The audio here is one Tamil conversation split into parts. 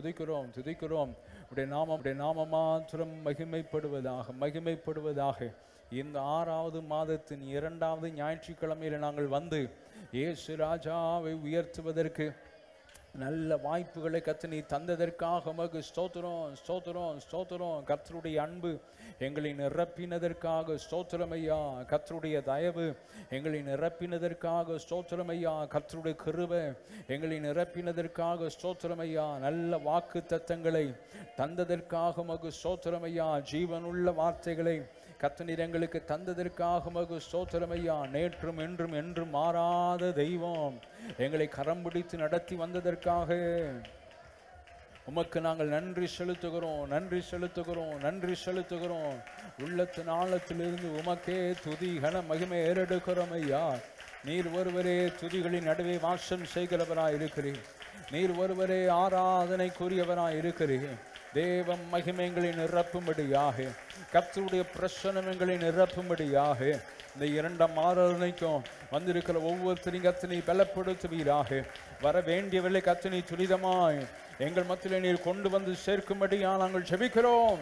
துதிக்கிறோம் துதிக்கிறோம் உடைய நாமம் உடைய நாம மாத்திரம் மகிமைப்படுவதாக மகிமைப்படுவதாக இந்த ஆறாவது மாதத்தின் இரண்டாவது ஞாயிற்றுக்கிழமையில் நாங்கள் வந்து இயேசு ராஜாவை உயர்த்துவதற்கு நல்ல வாய்ப்புகளை கத்து நீ தந்ததற்காக உமக்கு ஸ்தோத்திரம் ஸ்தோத்திரம் ஸ்தோத்திரம் கர்த்தருடைய அன்பு எங்களை நிரப்பினதற்காக ஸ்தோத்திரம் ஐயா கர்த்தருடைய தயவு எங்களை நிரப்பினதற்காக ஸ்தோத்திரம் ஐயா கர்த்தருடைய கிருபை எங்களை நிரப்பினதற்காக ஸ்தோத்திரம் ஐயா நல்ல வாக்கு தத்தங்களை தந்ததற்காக உமக்கு ஸ்தோத்திரம் ஐயா ஜீவனுள்ள வார்த்தைகளை கத்தனீர் எங்களுக்கு தந்ததற்காக மகு ஸ்தோத்திரமையா நேற்றும் என்றும் என்றும் மாறாத தெய்வம் எங்களை கரம் பிடித்து நடத்தி வந்ததற்காக உமக்கு நாங்கள் நன்றி செலுத்துகிறோம் நன்றி செலுத்துகிறோம் நன்றி செலுத்துகிறோம் உள்ளத்தின் ஆழத்திலிருந்து உமக்கே துதி கன மகிமை ஏறெடுக்கிறோம் ஐயா நீர் ஒருவரே துதிகளின் நடுவே வாசம் செய்கிறவராய் இருக்கிறீர் நீர் ஒருவரே ஆராதனைக்குரியவராய் இருக்கிறீர் தேவம் மகிமைகளை நிரப்பும்படியாக கர்த்தருடைய பிரசனங்களை நிரப்பும்படியாக இந்த இரண்டாம் ஆராதனைக்கும் வந்திருக்கிற ஒவ்வொருத்தரையும் கத்தனை பலப்படுத்துவீராக வர வேண்டியவர்களை கத்தனை துரிதமாய் எங்கள் மத்தியிலே நீர் கொண்டு வந்து சேர்க்கும்படியா நாங்கள் ஜெபிக்கிறோம்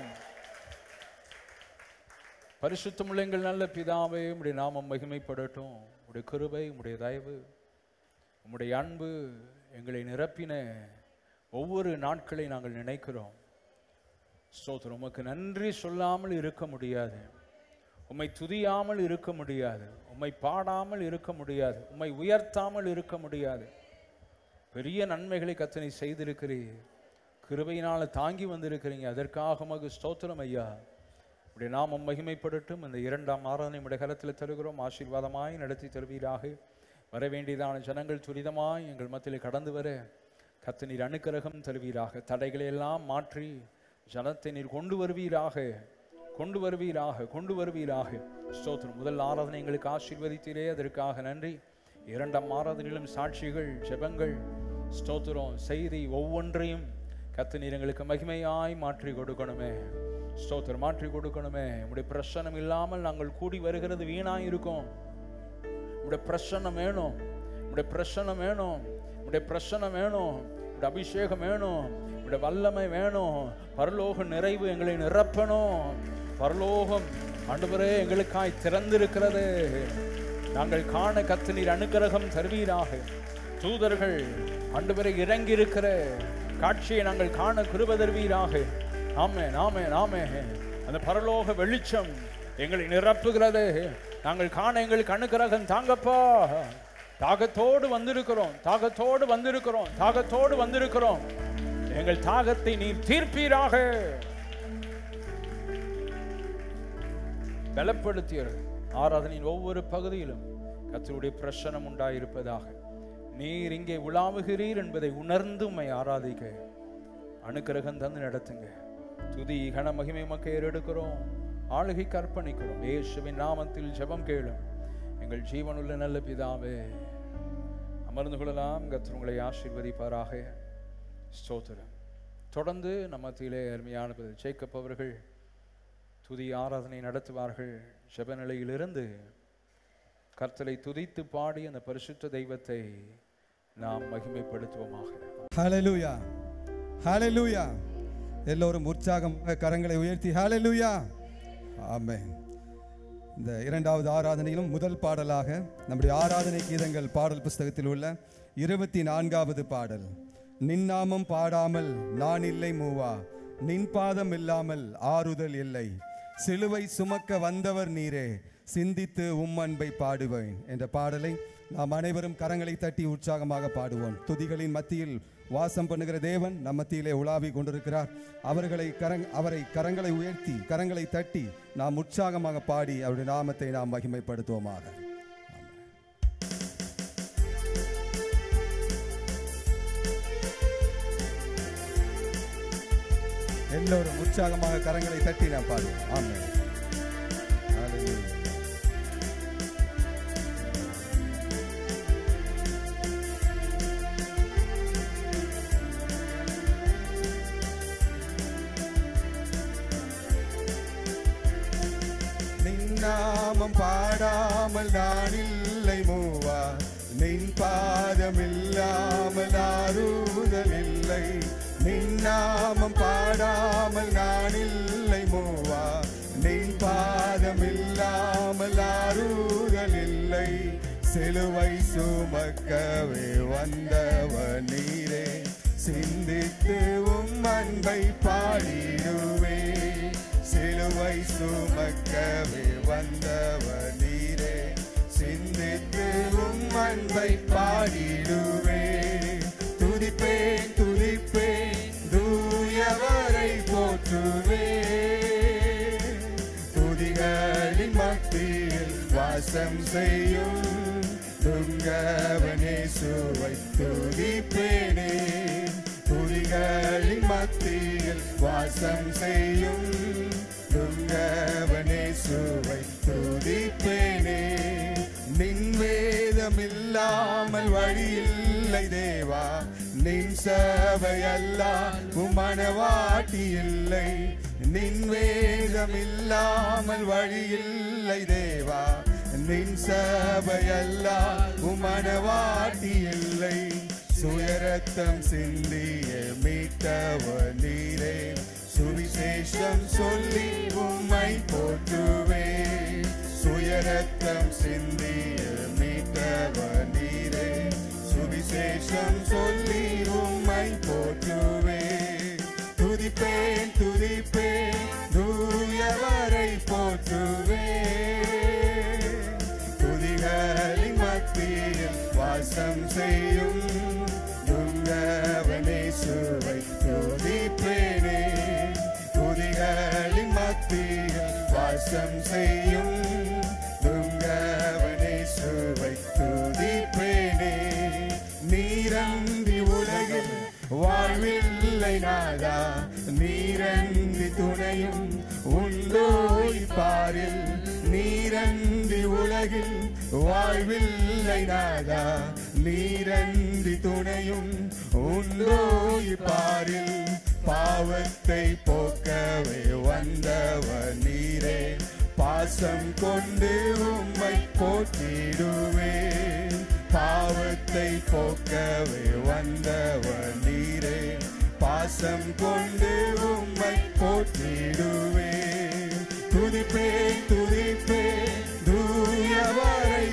பரிசுத்தமுள்ள எங்கள் நல்ல பிதாவே உம்முடைய நாமம் மகிமைப்படட்டும் உடைய கிருபை உம்முடைய தயவு உம்முடைய அன்பு எங்களை நிரப்பின ஒவ்வொரு நாட்களை நாங்கள் நினைக்கிறோம் ஸ்தோத்திரம் உமக்கு நன்றி சொல்லாமல் இருக்க முடியாது உம்மை துதியாமல் இருக்க முடியாது உம்மை பாடாமல் இருக்க முடியாது உம்மை உயர்த்தாமல் இருக்க முடியாது பெரிய நன்மைகளை கத்தனை செய்திருக்கிறீர் கிருபையினால் தாங்கி வந்திருக்கிறீங்க அதற்காக மகு ஸ்தோத்திரம் ஐயா உடைய நாமம் மகிமைப்படட்டும் இந்த இரண்டாம் ஆராதனை உடைய கரத்தில் தருகிறோம் ஆசீர்வாதமாய் நடத்தி தருவீராக வர வேண்டியதான ஜனங்கள் துரிதமாய் எங்கள் மத்தியில் கடந்து வர கத்து நீர் அனுக்கிரகம் தருவீராக தடைகளை எல்லாம் மாற்றி ஜனத்தை நீர் கொண்டு வருவீராக கொண்டு வருவீராக கொண்டு வருவீராக ஸ்தோத்திரம் முதல் ஆராதனை எங்களுக்கு ஆசீர்வதித்தீரே அதற்காக நன்றி இரண்டாம் ஆராதனையிலும் சாட்சிகள் ஜெபங்கள் ஸ்தோத்திரம் செய்தி ஒவ்வொன்றையும் கத்து நீர் எங்களுக்கு மகிமையாய் மாற்றி கொடுக்கணுமே ஸ்தோத்திரம் மாற்றி கொடுக்கணுமே உடைய பிரசனம் இல்லாமல் நாங்கள் கூடி வருகிறது வீணாய் இருக்கும் உடைய பிரசன்னம் வேணும் உடைய பிரசன்னம் வேணும் உடைய பிரசன்னம் வேணும் உடைய அபிஷேகம் வேணும் உடைய வல்லமை வேணும் பரலோக நிறைவு எங்களை நிரப்பணும் பரலோகம் ஆண்டவரே எங்களுக்காய் திறந்திருக்கிறது நாங்கள் காண கத்து நீர் அனுக்கிரகம் தருவீராக தூதர்கள் ஆண்டவரை இறங்கி இருக்கிற காட்சியை நாங்கள் காண கிருப தருவீராக ஆமே நாமே நாமே அந்த பரலோக வெளிச்சம் எங்களை நிரப்புகிறது நாங்கள் காண எங்களுக்கு அனுக்கிரகம் தாங்கப்பா தாகத்தோடு வந்திருக்கிறோம் தாகத்தோடு வந்திருக்கிறோம் தாகத்தோடு வந்திருக்கிறோம் எங்கள் தாகத்தை நீர் தீர்ப்பீராக பலப்படுத்தியர் ஆராதனையின் ஒவ்வொரு பகுதியிலும் கத்தருடைய பிரசனம் உண்டாயிருப்பதாக நீர் இங்கே உலாவுகிறீர் என்பதை உணர்ந்து உம்மை ஆராதிக்க அனுக்கிரகம் தந்து நடத்துங்க துதி கன மகிமை மக்க ஏறெடுக்கிறோம் ஆளுகைக்கு அர்ப்பணிக்கிறோம் இயேசுவின் நாமத்தில் ஜெபம் கேளும் எங்கள் ஜீவனுள்ள நல்ல பிதாவே அமர்ந்து கொள்ளலாம் கர்த்தர் உங்களை ஆசீர்வதிப்பாராக ஸ்தோத்திரம் தொடர்ந்து நம்ம மத்தியிலே அருமையான பதில் ஜேக்கப் அவர்கள் துதி ஆராதனை நடத்துவார்கள் ஜெப நிலையிலிருந்து கர்த்தரை துதித்து பாடி அந்த பரிசுத்த தெய்வத்தை நாம் மகிமைப்படுத்துவோமாக ஹalleluya ஹalleluya எல்லோரும் உற்சாகம் கரங்களை உயர்த்தி ஹalleluya ஆமென் இந்த இரண்டாவது ஆராதனையிலும் முதல் பாடலாக நம்முடைய ஆராதனை கீதங்கள் பாடல் புஸ்தகத்தில் உள்ள இருபத்தி நான்காவது பாடல் நின்னாமம் பாடாமல் நான் இல்லை மூவா நின் பாதம் இல்லாமல் ஆறுதல் இல்லை சிலுவை சுமக்க வந்தவர் நீரே சிந்தித்து உம் அன்பை பாடுவேன் என்ற பாடலை நாம் அனைவரும் கரங்களை தட்டி உற்சாகமாக பாடுவோம் துதிகளின் மத்தியில் வாசம் பண்ணுகிற தேவன் நம் மத்தியிலே உலாவி கொண்டிருக்கிறார் அவர்களை கரங் அவரை கரங்களை உயர்த்தி கரங்களை தட்டி நாம் உற்சாகமாக பாடி அவருடைய நாமத்தை நாம் மகிமைப்படுத்துவோமாக எல்லோரும் உற்சாகமாக கரங்களை தட்டி நாம் பாடுவோம் ஆமென் Hallelujah. நின்னாமம் பாடாமல் நான் இல்லை மூவா நின் பாதமில்லாமல் ஆறுதல் இல்லை நின்னாமம் பாடாமல் நான் இல்லை மூவா நின் பாதம் இல்லாமல் ஆறுதல் இல்லை சிலுவை சுமக்கவே வந்தவர் நீரே சிந்தித்து உம் அன்பை பாடிடுவே சிலுவை சுமக்கவே வந்தவர் நீரே சிந்தித்து உம் அன்பை பாடிடுவே துதிப்பேன் துதிப்பேன் தூயவரை போற்றுவே துதிகளின் மத்தியில் வாசம் செய்யும் துங்கவனே சுவை துதிப்பேனே துதிகளின் மத்தியில் வாசம் செய்யும் துங்கவனே சுவை துதிப்பேனே நின் வேதம் இல்லாமல் வழியில்லை தேவா நின் சபை அல்லால் உமனவாட்டி இல்லை நின் வேதம் இல்லாமல் வழியில்லை தேவா நின் சபை அல்லால் உமனவாட்டி இல்லை சுயரத்தம் சிந்திய மீட்டவர் நீரே சுவிசேஷம் சொல்லி உம்மை போற்றுவே சுயரத்தம் சிந்திய மீட்டவர் நீரே சுவிசேஷம் சொல்லி உம்மை போற்றுவே துதிப்பேன் துதிப்பேன் தூயவரை போற்றுவே துதிகளின் மத்தியில் வாசம் செய்யும் துங்கவனே சுவை துதிப்பேனே துதிகளின் மத்தியில் வாசம் செய்யும் துங்கவனே சுவை துதிப்பேனே நீரந்தி உலகில் வாழ்வில்லை நாதா நீரந்தி துணையும் உண்டோ பாரில் நீரந்தி உலகில் வாழ்வில்லை நாதா நீரந்தி துணையும் உண்டோ பாரில் பாவத்தை போக்கவே வந்தவர் நீரே பாசம் கொண்டு உம்மை போற்றிடுவேன் பாவத்தை போக்கவே வந்தவர் நீரே பாசம் கொண்டு உம்மை போற்றிடுவேன் துதிப்பேன் துதிப்பேன் தூயவரை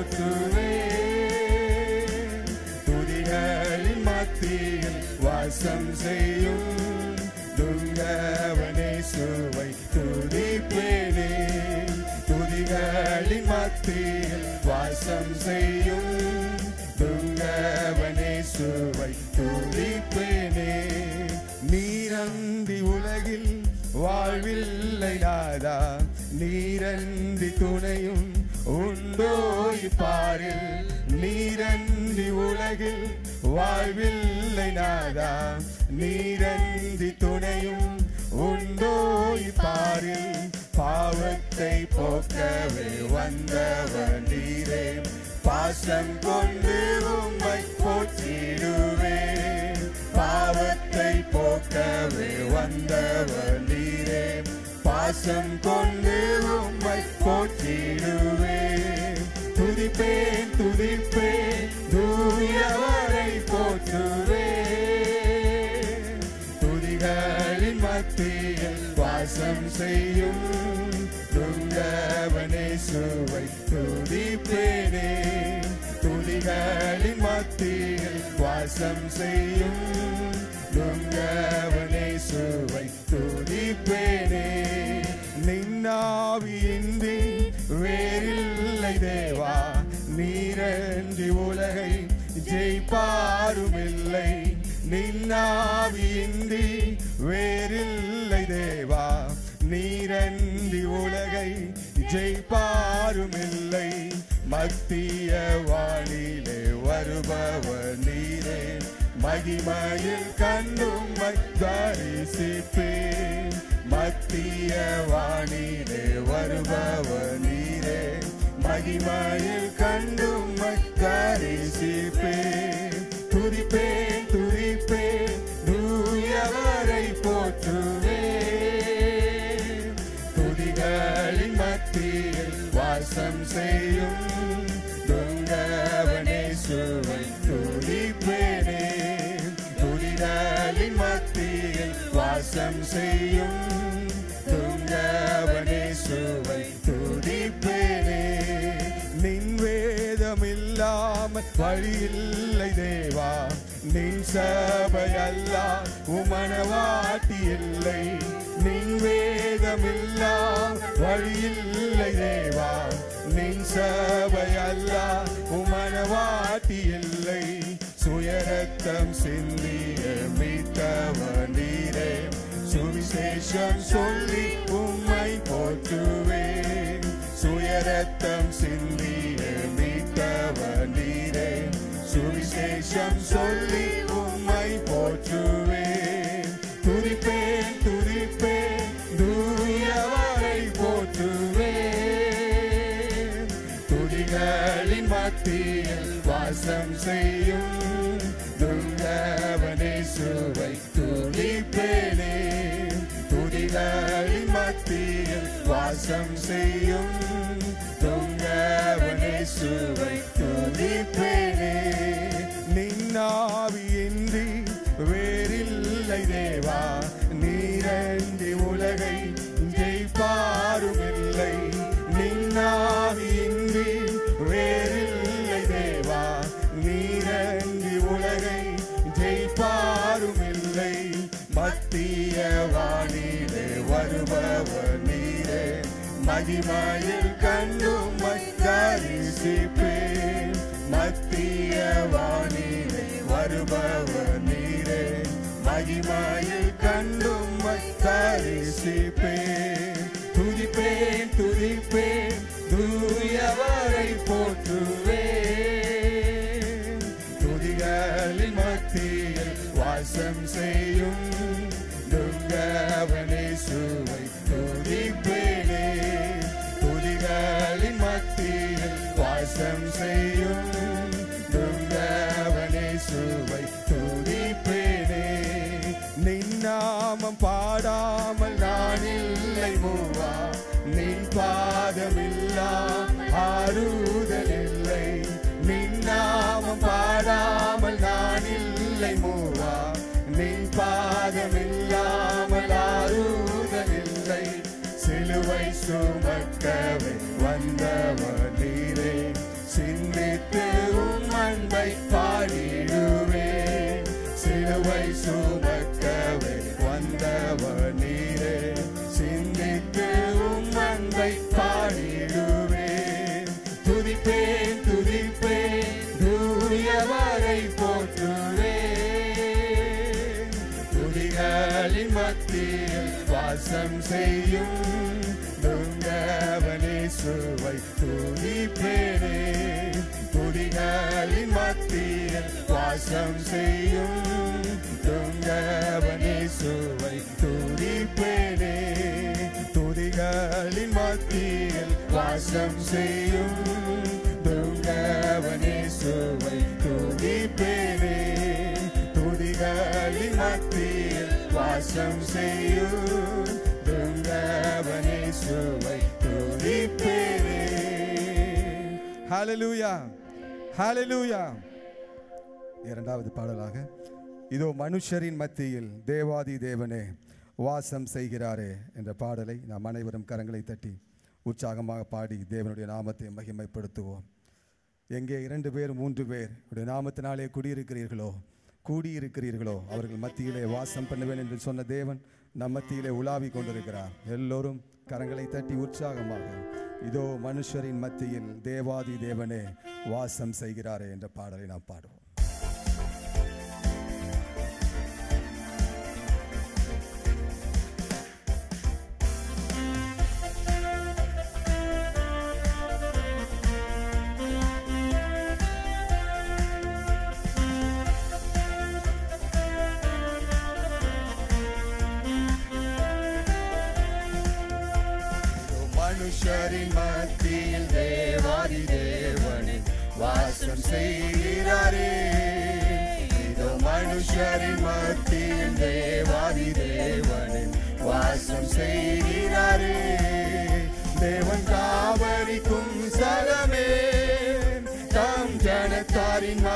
போற்றுவேன் துதிகளின் மத்தியில் வாசம் செய்யும் துங்கவனே சுவை துதிப்பேனே துதிகளின் மத்தியில் வாசம் செய்யும் துங்கவனே சுவை துதிப்பேனே நீரந்தி உலகில் வாழ்வில்லை நாதா நீரந்தி துணையும் உண்டோ பாரில் நீரந்தி உலகில் வாழ்வில்லை நாதா நீரந்தி துணையும் உண்டோ பாரில் பாவத்தை போக்கவே வந்தவர் நீரே பாசம் கொண்டு உம்மை போற்றிடுவேன் பாவத்தை போக்கவே வந்தவர் நீரே பாசம் கொண்டு உம்மை போற்றிடுவேன் துதிப்பேன் துதிப்பேன் தூயவரை போற்றுவேன் துதிகளின் மத்தியில் வாசம் செய்யும் துங்கவனே சுவை துதிப்பேனே துதிகளின் மத்தியில் வாசம் செய்யும் துங்கவனே சுவை துதிப்பேனே நின்னாவியின்றி வேறில்லை தேவா நீரன்றி உலகை ஜெயிப்பாருமில்லை நின்னாவியின்றி வேறில்லை தேவா நீரன்றி உலகை ஜெயிப்பாருமில்லை மத்திய வானிலே வருபவர் நீரே மகிமையில் கண்டும் தரிசிப்பேன் மத்திய வானிலே வருபவர் நீரே மகிமையில் கண்டும் தரிசிப்பேன் துதிப்பேன் துதிப்பேன் தூயவரை போற்றுவேன் துதிகளின் மத்தியில் வாசம் செய்யும் துங்கவனே சுவை துதிப்பேனே துதிகளின் மத்தியில் செய்யும் துங்கவனேசுவை துதிப்பேனே நின் வேதம் இல்லாமல் வழியில்லை தேவா நின் சபையல்லா உமனவாட்டி இல்லை நின் வேதம் இல்லாம் வழியில்லை தேவா நின் சபையல்லா உமனவாட்டி இல்லை சுயரத்தம் சிந்திய மீட்டவன் நீரே சுவிசேஷம் சொல்லி உம்மை போற்றுவேன் சுயரத்தம் சிந்திய மீட்டவன் நீரே சுவிசேஷம் சொல்லி உம்மை போற்றுவேன் துதிப்பேன் துதிப்பேன் தூயவரை போற்றுவேன் துதிகளின் மத்தியில் வாசம் செய்யும் துங்கவனேசுவை துதிப்பேனே துதிகளின் மத்தியில் வாசம் செய்யும் துங்கவனேசுவை துதிப்பேனே நின்னாவியின்றி வேறில்லை தேவா நீரண்டி உலகை ஜெயிப்பாரும் இல்லை நின்னாவியின்றி வேறில்லை தேவா நீரண்டி உலகை ஜெயிப்பாரும் இல்லை மத்திய வானிலே வருபவர் நீரே மகிமையில் கண்டும் தரிசிப்பேன் மத்திய வானிலே வருபவர் நீரே மகிமையில் கண்டும் தரிசிப்பேன் துதிப்பேன் துதிப்பேன் தூயவரை போற்றுவேன் துதிகளின் மத்தியில் வாசம் செய்யும் துங்கவனேசுவை துதிப்பேனே துதிகளின் மத்தியில் வாசம் செய்யும் துங்கவனேசுவை துதிப்பேனே நின்னாமம் பாடாமல் நான் இல்லை மூவா நின் பாதமில்லா ஆறுதல் இல்லை நின்னாமம் பாடாமல் நான் இல்லை மூவா நின் பாதமில்லாமல் ஆறுதல் இல்லை சிலுவை சுமக்கவே வந்தவர் நீரே சிந்தித்து உம் அன்பை பாடிடுவேன் சிலுவை சுமக்கவே வந்தவர் நீரே சிந்தித்து உம் அன்பை பாடிடுவேன் துதிப்பேன் துதிப்பேன் தூயவரை போற்றுவேன் துதிகளின் மத்தியில் வாசம் செய்யும் துங்கவனேசுவை துதிப்பேனே துதிகளின் மத்தியில் வாசம் செய்யும் துங்கவனேசுவை துதிப்பேனே துதிகளின் மத்தியில் வாசம் செய்யும் துங்கவனேசுவை துதிப்பேனே துதிகளின் மத்தியில் வாசம் செய்யும் துங்கவனேசுவை துதிப்பேனே ஹalleluya ஹalleluya இரண்டாவது பாடலாக இதோ மனுஷரின் மத்தியில் தேவாதி தேவனே வாசம் செய்கிறாரே என்ற பாடலை நாம் அனைவரும் கரங்களை தட்டி உற்சாகமாக பாடி தேவனுடைய நாமத்தை மகிமைப்படுத்துவோம் எங்கே இரண்டு பேர் மூன்று பேர் உடைய நாமத்தினாலே குடியிருக்கிறீர்களோ கூடியிருக்கிறீர்களோ அவர்கள் மத்தியிலே வாசம் பண்ணுவேன் என்று சொன்ன தேவன் நம் மத்தியிலே உலாவி கொண்டிருக்கிறார் எல்லோரும் கரங்களை தட்டி உற்சாகமாக இதோ மனுஷரின் மத்தியில் தேவாதி தேவனே வாசம் செய்கிறாரே என்ற பாடலை நாம் பாடுவோம் மனுஷரின் மத்தியில் தேவாதி தேவனே வாசம் செய்கிறாரே இதோ மனுஷரின் மத்தியில் தேவாதி தேவனே வாசம் செய்கிறாரே தேவன் காவலிக்கும் சலமே தம் ஜனத்தாரின்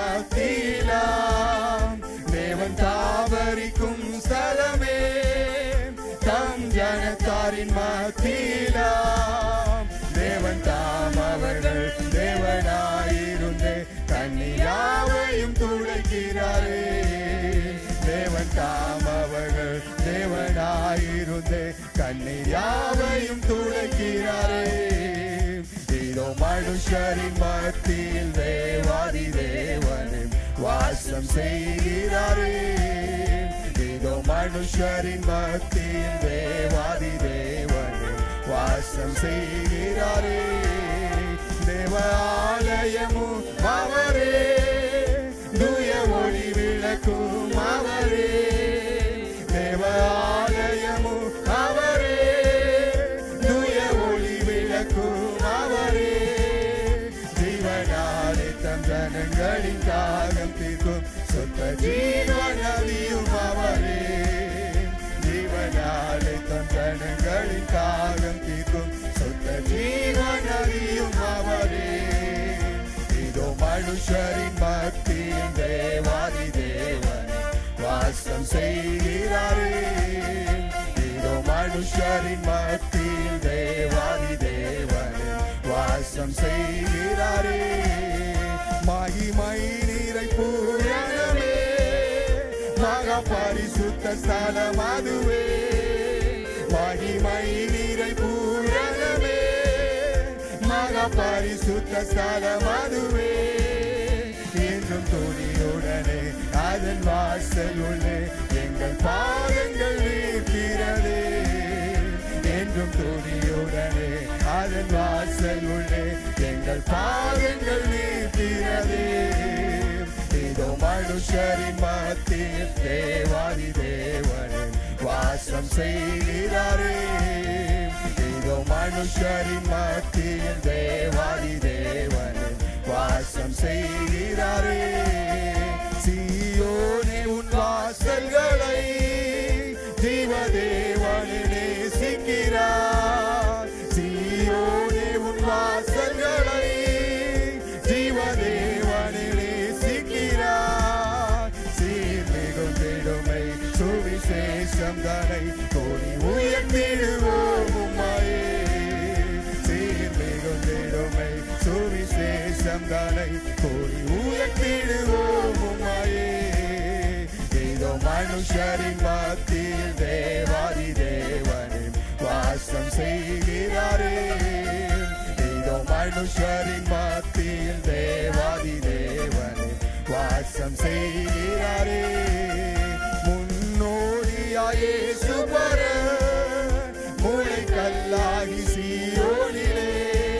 மத்தியிலாம் தேவன் காவலிக்கும் ஸ்தலமே தம் ஜனத்தாரின் மத்தியிலாம் தேவன் தாம் அவர்கள் தேவனாயிருந்து கன்னியாவையும் துளைக்கிறாரே தேவன் தாம் அவர்கள் தேவனாயிருந்து கன்னியாவையும் துளைக்கிறாரே இதோ மனுஷரின் மத்தியில் தேவாதி தேவனும் வாசம் செய்கிறாரே இதோ மனுஷரின் மத்தியில் தேவாதி தேவனும் வாசம் செய்கிறாரே தேவ ஆலயமும் அவரே தூய ஒளி விளக்கும் அவரே தேவ ஆலயமும் அவரே தூய ஒளி விளக்கும் அவரே ஜீவனாலே தம் ஜனங்களின் தாகம் தீர்க்கும் சொத்த ஜீவனதியும் அவரே ஜீவனாலே தம் ஜனங்களின் தாகம் தீர்க்கும் சொத்த ஜீவனதியும் அவரே இதோ மனுஷரின் மத்தியில் தேவாதி தேவன் வாசம் செய்கிறாரே இதோ மனுஷரின் மத்தியில் தேவாதி தேவன் வாசம் செய்கிறாரே மகிமை நீரை பூரணமே மகா பரிசுத்த ஸ்தலம் அதுவே மகிமை நீரை பூரணமே மகா பரிசுத்த ஸ்தலம் அதுவே என்றும் துணியுடனே அதன் வாசல் உள்ளே எங்கள் பாதங்கள் இருக்கிறதே என்றும் துணியுடனே அதன் வாசல் உள்ளே எங்கள் பாதங்கள் இருக்கிறதே இதோ மனுஷரின் மத்தியில் தேவாதி தேவனின் வாசம் செய்கிறாரே இதோ மனுஷரின் மத்தியில் தேவாதி தேவனின் வாசம் செய்கிறாரே சீயோனே உன் வாசல்களை ஜீவதேவனே நேசிக்கிறார் சீயோனே உன் வாசல்களை ஜீவதேவனே நேசிக்கிறார் சீர்மிகும் திடுமை சுவிசேஷம் தனை கோடி உயர்ந்திடுவோம் உம்மையே சீர்மிகும் திடுமை சுவிசேஷம் தனை கோடி உயர்த்திடுவோம் உம்மையே இதோ மனுஷரின் மத்தியில் தேவாதி தேவனின் வாசம் செய்கிறாரே இதோ மனுஷரின் மத்தியில் தேவாதி தேவனின் வாசம் செய்கிறாரே முன்னோடியாயே சுபர முளை கல்லாகி சீயோனிலே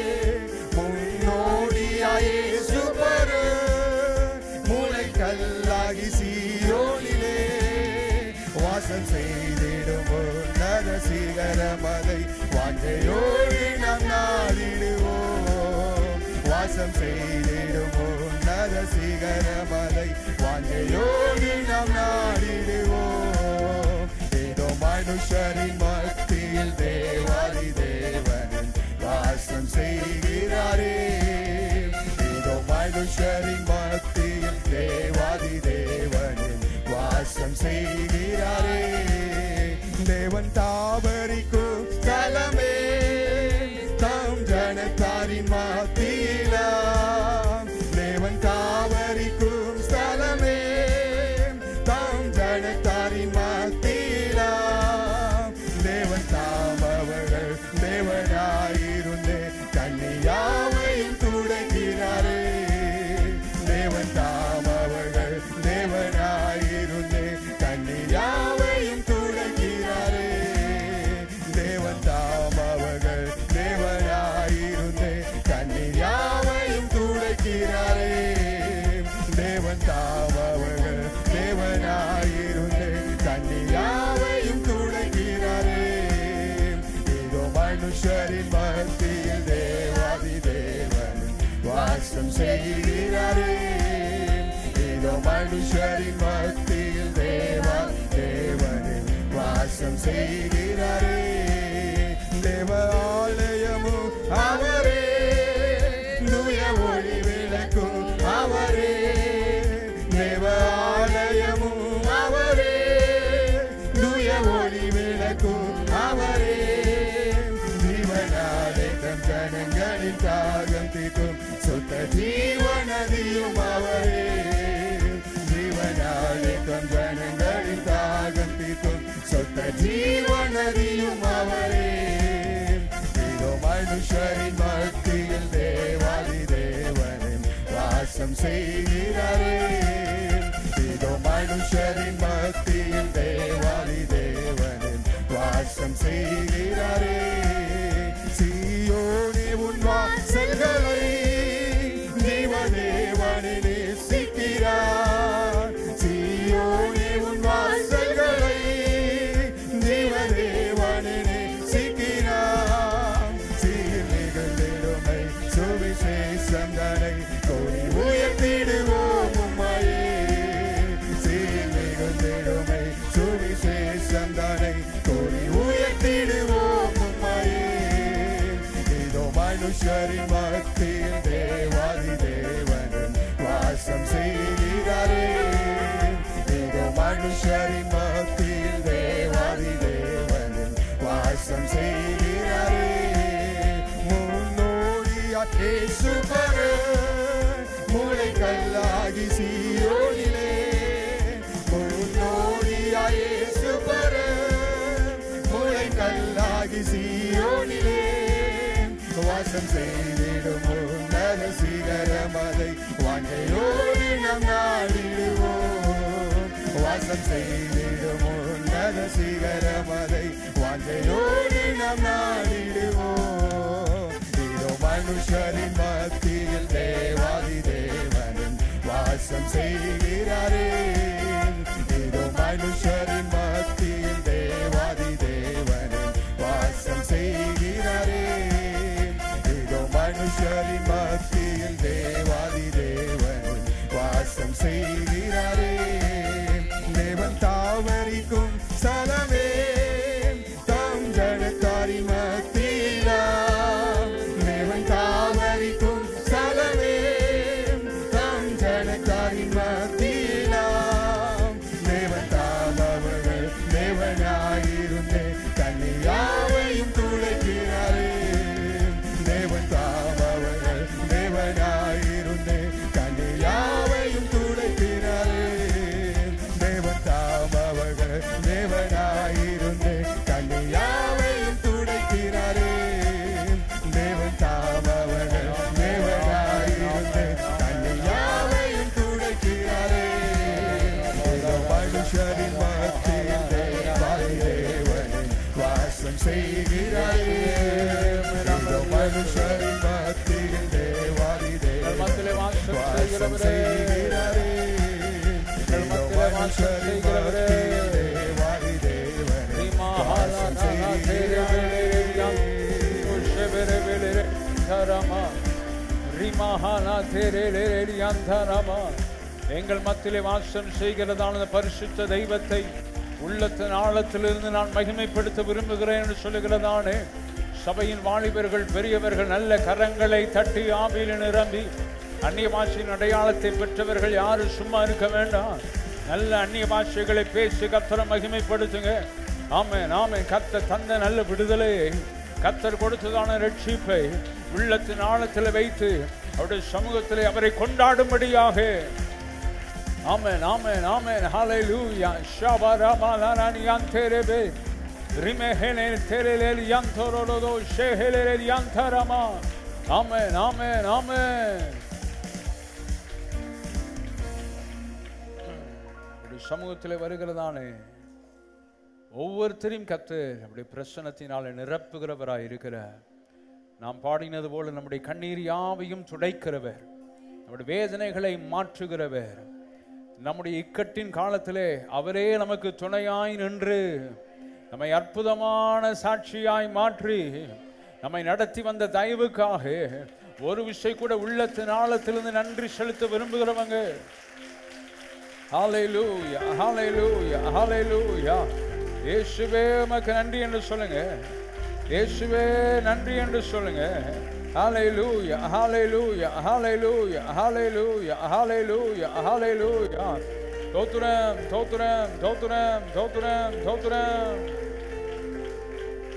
முன்னோடியாயே சுபர முளை கல்லாகி சீயோனிலே வாசம் செய்திடும் நர சிகரமதை வாஞ்சையோடு நாம் நாடிடுவோம் வாசம் செய்திடும் நர சிகரமதை வாஞ்சையோடு நாம் நாடிடுவோம் ஏதோ மனுஷரின் மத்தியில் தேவாதி தேவனின் வாசம் செய்கிறாரே ஏதோ மனுஷரின் மத்தியில் தேவாதி தேவனின் வாசம் செய்கிறாரே தேவன் தாபரிக்கும் ஸ்தலமே தாம் ஜனத்தாரின் மத்தியிலாம் தேவன் தாவரிக்கும் ஸ்தலமே தாம் ஜனத்தாரின் மத்தியிலாம் தேவன் தாம் அவர்கள் தேவனாயிருந்தே கன்னியாவையும் துடைக்கிறாரே தேவன் தாம் அவர்கள் தேவனாயிருந்தே கன்னியாவையும் துடைக்கிறாரே தேவன் தாம் அவர்கள் தேவனாயிருந்தே கன்னியாவையும் துடைக்கிறாரே தேவன் தாம் அவர்கள் தேவனாயிருந்தே கன்னியாவையும் துடைக்கிறாரே இதோ மனுஷரின் மத்தியில் தேவாதி தேவன் வாசம் செய்கிறாரே இதோ மனுஷரின் மத்தியில் தேவா தேவனின் வாசம் செய்கிறாரே தேவ ஆலயமும் அவரே தூய ஒளி விளக்கும் அவரே தேவ ஆலயமும் அவரே தூய ஒளி விளக்கும் சுத்த ஜீவநதியும் அவரே ஜீவனாளிக்கும் ஜனங்களின் தாகம் தீர்க்கும் சுத்த ஜீவநதியும் அவரே இதோ மனுஷரின் மத்தியில் தேவாதி தேவனின் வாசம் செய்கிறாரே இதோ மனுஷரின் மத்தியில் தேவாதி தேவனின் வாசம் செய்கிறாரே சீயோனே உன் வாசல்களை தேவதேவனை நேசிக்கிறார் சீயோனே உன் வாசல்களை தேவதேவனை நேசிக்கிறார் சீர் நிகழ்ந்திடுமை சுவிசேஷம் தனை கோரி உயர்த்திடுவோம் உம்மையே சீர் நிகழ்ந்திடுமை சுவிசேஷம் தனை கோரி உயர்த்திடுவோம் உம்மையே இதோ மனுஷரின் மத்தியில் தேவாதி தேவனின் வாசம் செய்கிறாரே இதோ மனுஷரின் மத்தியில் தேவாதி தேவனின் வாசம் செய்கிறாரே முன்னோடியா கேசுபர மூளை கல்லாகி சீயோனிலே முன்னோடியா இயேசுபர மூளை கல்லாகி சீயோனிலே வாசம் செய்திடும் உன்னத சிகரம் அதை வாங்கையோடு நம் நாடிடுவோம் வாசம் செய்திடும் உன்னத சிகரம் அதை வாங்கையோடு நம் நாடிடுவோம் இதோ மனுஷரின் மத்தியில் தேவாதி தேவனின் வாசம் செய்கிறாரே இதோ மனுஷரின் மத்தியில் தேவாதி தேவனின் வாசம் செய்கிறாரே இதோ மனுஷரின் மத்தியில் தேவாதி தேவனின் வாசம் செய்கிறாரே தேவன் தாவரிக்கும் சலமே தம் ஜனத்தாரின் மத்தியிலா தேவன் தாவரிக்கும் சலமே தம் ஜனத்தாரின் மத்தியிலா தேவன் தாமவர்கள் தேவனாயிருந்தே கன்னியாவையும் துளைக்கிறாரே தேவன் தாமவர்கள் தேவனாயிருந்தே கன்னியாவையும் துளைக்கிறாரே தேவன் தாமவர்கள் தேவனாயிருந்தே கன்னியாவையும் துடைக்கிறாரே தேவன் தாமவர்கள் தேவனாயிருந்தே கன்னியாவையும் துடைக்கிறாரே இதோ மனுஷரின் மத்தியில் தேவாதி தேவனின் வாசம் செய்கிறாரே இதோ மனுஷரின் மத்தியில் தேவாதி எங்கள் மத்தியிலே வாசம் வாசம் செய்கிறவரே. செய்கிறாரே எங்கள் இதோ மத்தியிலே வாசம் மனுஷரின் செய்கிறவரே. மத்தியில் தேவாதி தேவனின் வாசம் எங்கள் மத்தியிலே வாசம் செய்கிறதான பரிசுத்த தெய்வத்தை உள்ளத்தின் ஆழத்திலிருந்து நான் மகிமைப்படுத்த விரும்புகிறேன் என்று சொல்லுகிறதானே சபையின் வாலிபர்கள் பெரியவர்கள் நல்ல கரங்களை தட்டி ஆவியில் நிரம்பி அந்நிய பாஷையின் அடையாளத்தை பெற்றவர்கள் யாரும் சும்மா இருக்க வேண்டாம் நல்ல அந்நிய பாஷைகளை பேசி கத்தரை மகிமைப்படுத்துங்க ஆமென் ஆமென் கத்த தந்த நல்ல விடுதலையை கத்தர் கொடுத்ததான ரட்சிப்பை உள்ளத்தின் ஆழத்தில் வைத்து அவருடைய சமூகத்திலே அவரை கொண்டாடும்படியாக ஆமென் ஆமென் ஆமென் ஹalleluya ஷபரமலனி அந்தரபே ரிமெஹெனே தெரலேல் யந்தரோலோ ஷெஹெலேல் யந்தரமா ஆமென் ஆமென் ஆமென் ஒரு சமூகத்தில் வருகிறதானே ஒவ்வொருத்தரையும் கத்து அப்படி பிரசனத்தினால நிரப்புகிறவராய் இருக்கிறார் நாம் பாடினது போல நம்முடைய கண்ணீர் யாவையும் துடைக்கிறவர் நம்முடைய வேதனைகளை மாற்றுகிறவர் நம்முடைய இக்கட்டின் காலத்திலே அவரே நமக்கு துணையாய் நின்று நம்மை அற்புதமான சாட்சியாய் மாற்றி நம்மை நடத்தி வந்த தயவுக்காக ஒரு விஷயம் கூட உள்ளத்தின் ஆழத்திலிருந்து நன்றி செலுத்த விரும்புகிறவங்க ஹalleluya ஹalleluya ஹalleluya இயேசுவே உமக்கு நன்றி என்று சொல்லுங்க இயேசுவே நன்றி என்று சொல்லுங்க ஹalleluya ஹalleluya ஹalleluya ஹalleluya ஹalleluya ஹalleluya தோத்துரம் தோத்துரம் தோத்துரம் தோத்துரம் தோத்துரம்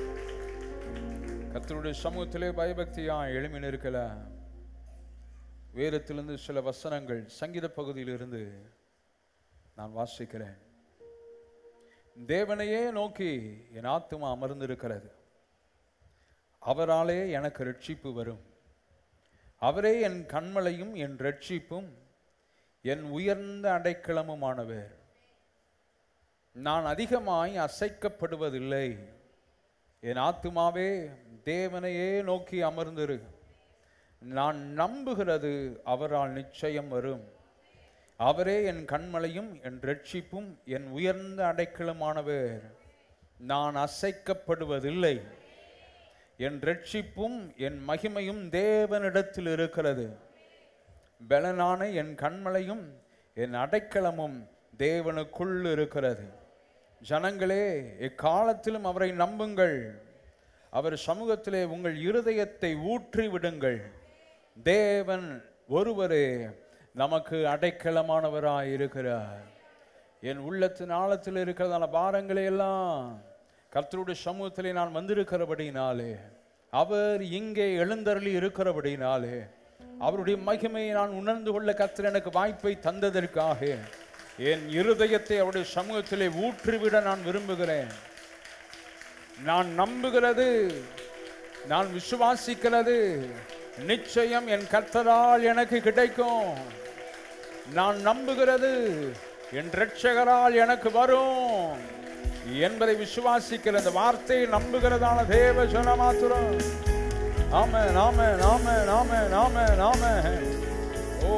கர்த்தருடைய சமூகத்திலே பயபக்தியா எழுமி நிற்கலாம் வேதத்திலிருந்து சில வசனங்கள் சங்கீத பகுதியிலிருந்து நான் வாசிக்கிறேன் தேவனையே நோக்கி என் ஆத்துமா அமர்ந்திருக்கிறது அவராலே எனக்கு ரட்சிப்பு வரும் அவரே என் கண்மலையும் என் ரட்சிப்பும் என் உயர்ந்த அடைக்கலமுமானவர் நான் அதிகமாய் அசைக்கப்படுவதில்லை என் ஆத்துமாவே தேவனையே நோக்கி அமர்ந்திரு நான் நம்புகிறது அவரால் நிச்சயம் வரும் அவரே என் கண்மலையும் என் ரட்சிப்பும் என் உயர்ந்த அடைக்கலமானவர் நான் அசைக்கப்படுவதில்லை என் ரட்சிப்பும் என் மகிமையும் தேவனிடத்தில் இருக்கிறது பலனான என் கண்மலையும் என் அடைக்கலமும் தேவனுக்குள் இருக்கிறது ஜனங்களே எக்காலத்திலும் அவரை நம்புங்கள் அவர் சமூகத்திலே உங்கள் இருதயத்தை ஊற்றி விடுங்கள் தேவன் ஒருவரே நமக்கு அடைக்கலமானவராய் இருக்கிறார் என் உள்ளத்தின் ஆழத்தில் இருக்கிறதான பாரங்களை எல்லாம் கர்த்தருடைய சமூகத்திலே நான் வந்திருக்கிறபடினாலே அவர் இங்கே எழுந்தருளி இருக்கிறபடினாலே அவருடைய மகிமையை நான் உணர்ந்து கொள்ள கர்த்தர் எனக்கு வாய்ப்பை தந்ததற்காக என் இருதயத்தை அவருடைய சமூகத்திலே ஊற்றிவிட நான் விரும்புகிறேன் நான் நம்புகிறது நான் விசுவாசிக்கிறது நிச்சயம் என் கர்த்தரால் எனக்கு கிடைக்கும் நான் நம்புகிறது என் இரட்சகரால் எனக்கு வரும் என்பதை விசுவாசிக்கிற இந்த வார்த்தையை நம்புகிறதான தேவ ஜன மாத்திரம் ஆம நாம நாம நாம நாம நாம ஓ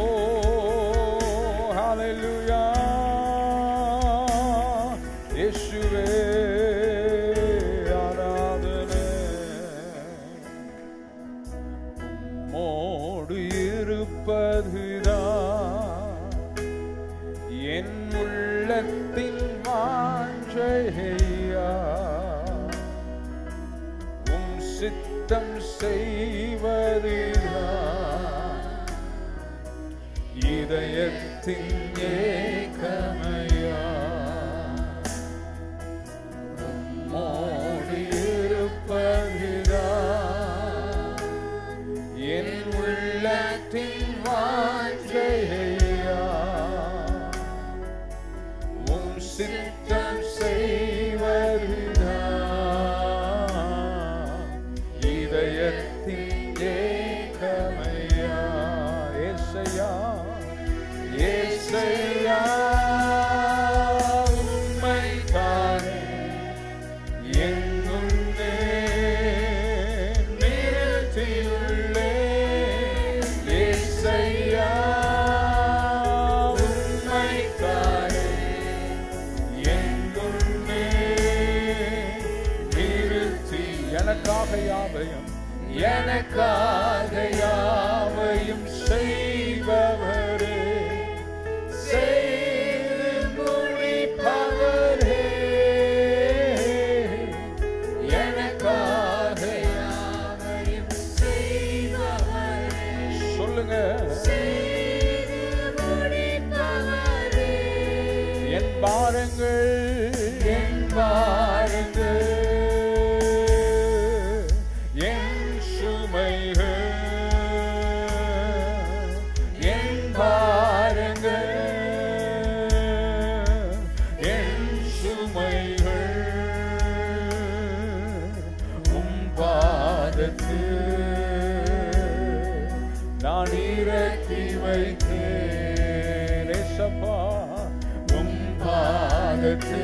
ஹalleluya இயேசுவே ஆராதனை மோடு இருப்பதுதான் என் உள்ளத்தின் வாஞ்சையா உம் சித்தம் செய்வதுதான் இதயத்தின் ஏக்கமையா மோடு இருப்பதுதான் என் உள்ளத்தின் வாஞ்சையா உம் சித்தம் செய்வதுதான் இதயத்தின் ஏக்கமையா ஏசையா ஏசையா உம்மைத்தானே என் முன்னே நிறுத்தியுள்ளேன். ஏசையா, உம்மைத்தானே என் முன்னே நிறுத்தி எனக்காக யாவையும் எனக்காக யாவையும் செய்பவரே செய்து முடிப்பவரே எனக்காக யாவையும் சொல்லுங்க என் பாருங்கள் என் பாருங்கள் என் சுமைகள் என் பாருங்கள் என் சுமைகள் உம் பாதத்து நான் இறக்கி வைத்தேன் ஏசப்பா உம் பாதத்து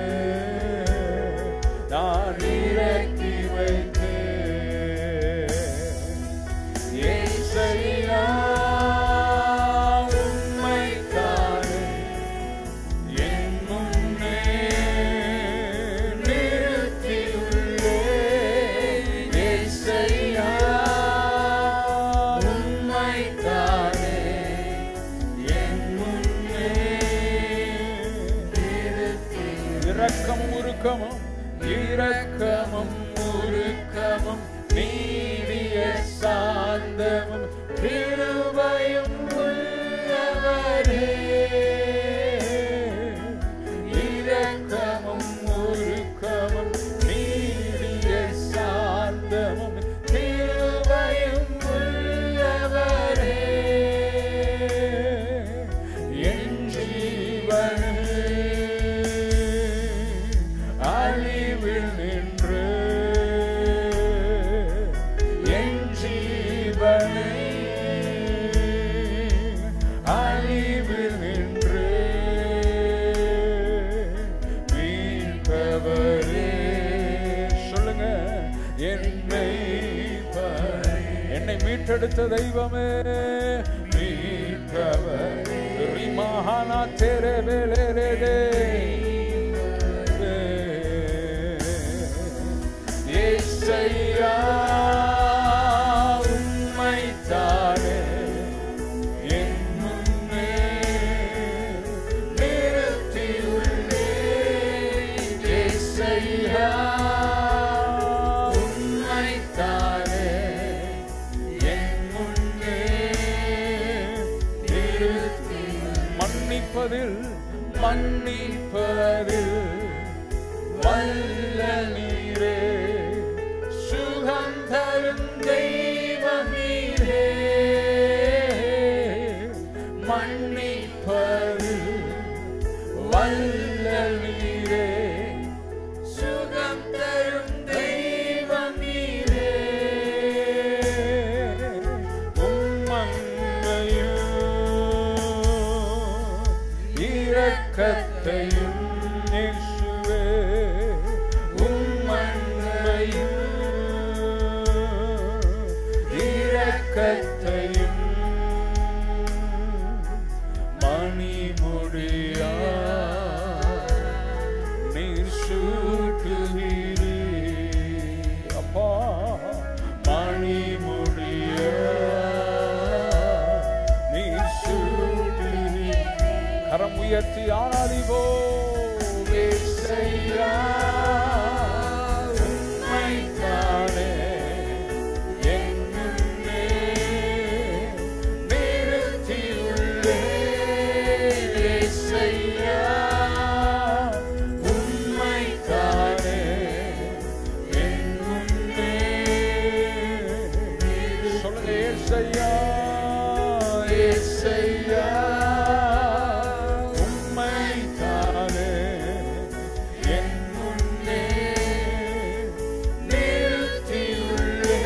நான் இறக்கி வைத்தேன் ஏசையா உம்மைத்தானே என் முன்னே நிறுத்தியுள்ளேன். ஏசையா, உம்மைத்தானே என் முன்னே இரக்கமும் உருக்கமும் இரக்கமும் உருக்கமும் நீடிய சாந்தமும் கிருபையும் உள்ளவரே இரக்கமும் உருக்கமும் நீடிய சாந்தமும் கிருபையும் உள்ளவரே மீட்டெடுத்த தெய்வமே மீட்டவர் ரிமஹானா தெரே வேலேரே ஏசையா உம்மைத்தானே என் முன்னே நிறுத்தியுள்ளே ஏசையா உம்மைத்தானே என் முன்னே நிறுத்தி மன்னிப்பதில் மன்னிப்பதில் வல்ல நீரே சுகம் தரும் தெய்வம் நீரே மன்னிப்பதில் வல்ல நீரே சுகம் தரும் தெய்வம் நீரே உம்மங்கையும் இரக்கத்தையும் இயேசுவே உம்மங்கையும் இரக்கத்தையும் மணிமுடியா நீர் சூட்டுகிறீ அப்பா மணிமுடியா நீர் சூட்டுகிறீ கரம் உயர்த்தி ஆராதிவோ ஏசையா உம்மைத்தானே என் முன்னே நிறுத்தியுள்ளே ஏசையா உம்மைத்தானே என் முன்னே சொல்லுங்க ஏசையா ஏசையா உம்மைத்தானே என் முன்னே நிறுத்தியுள்ளே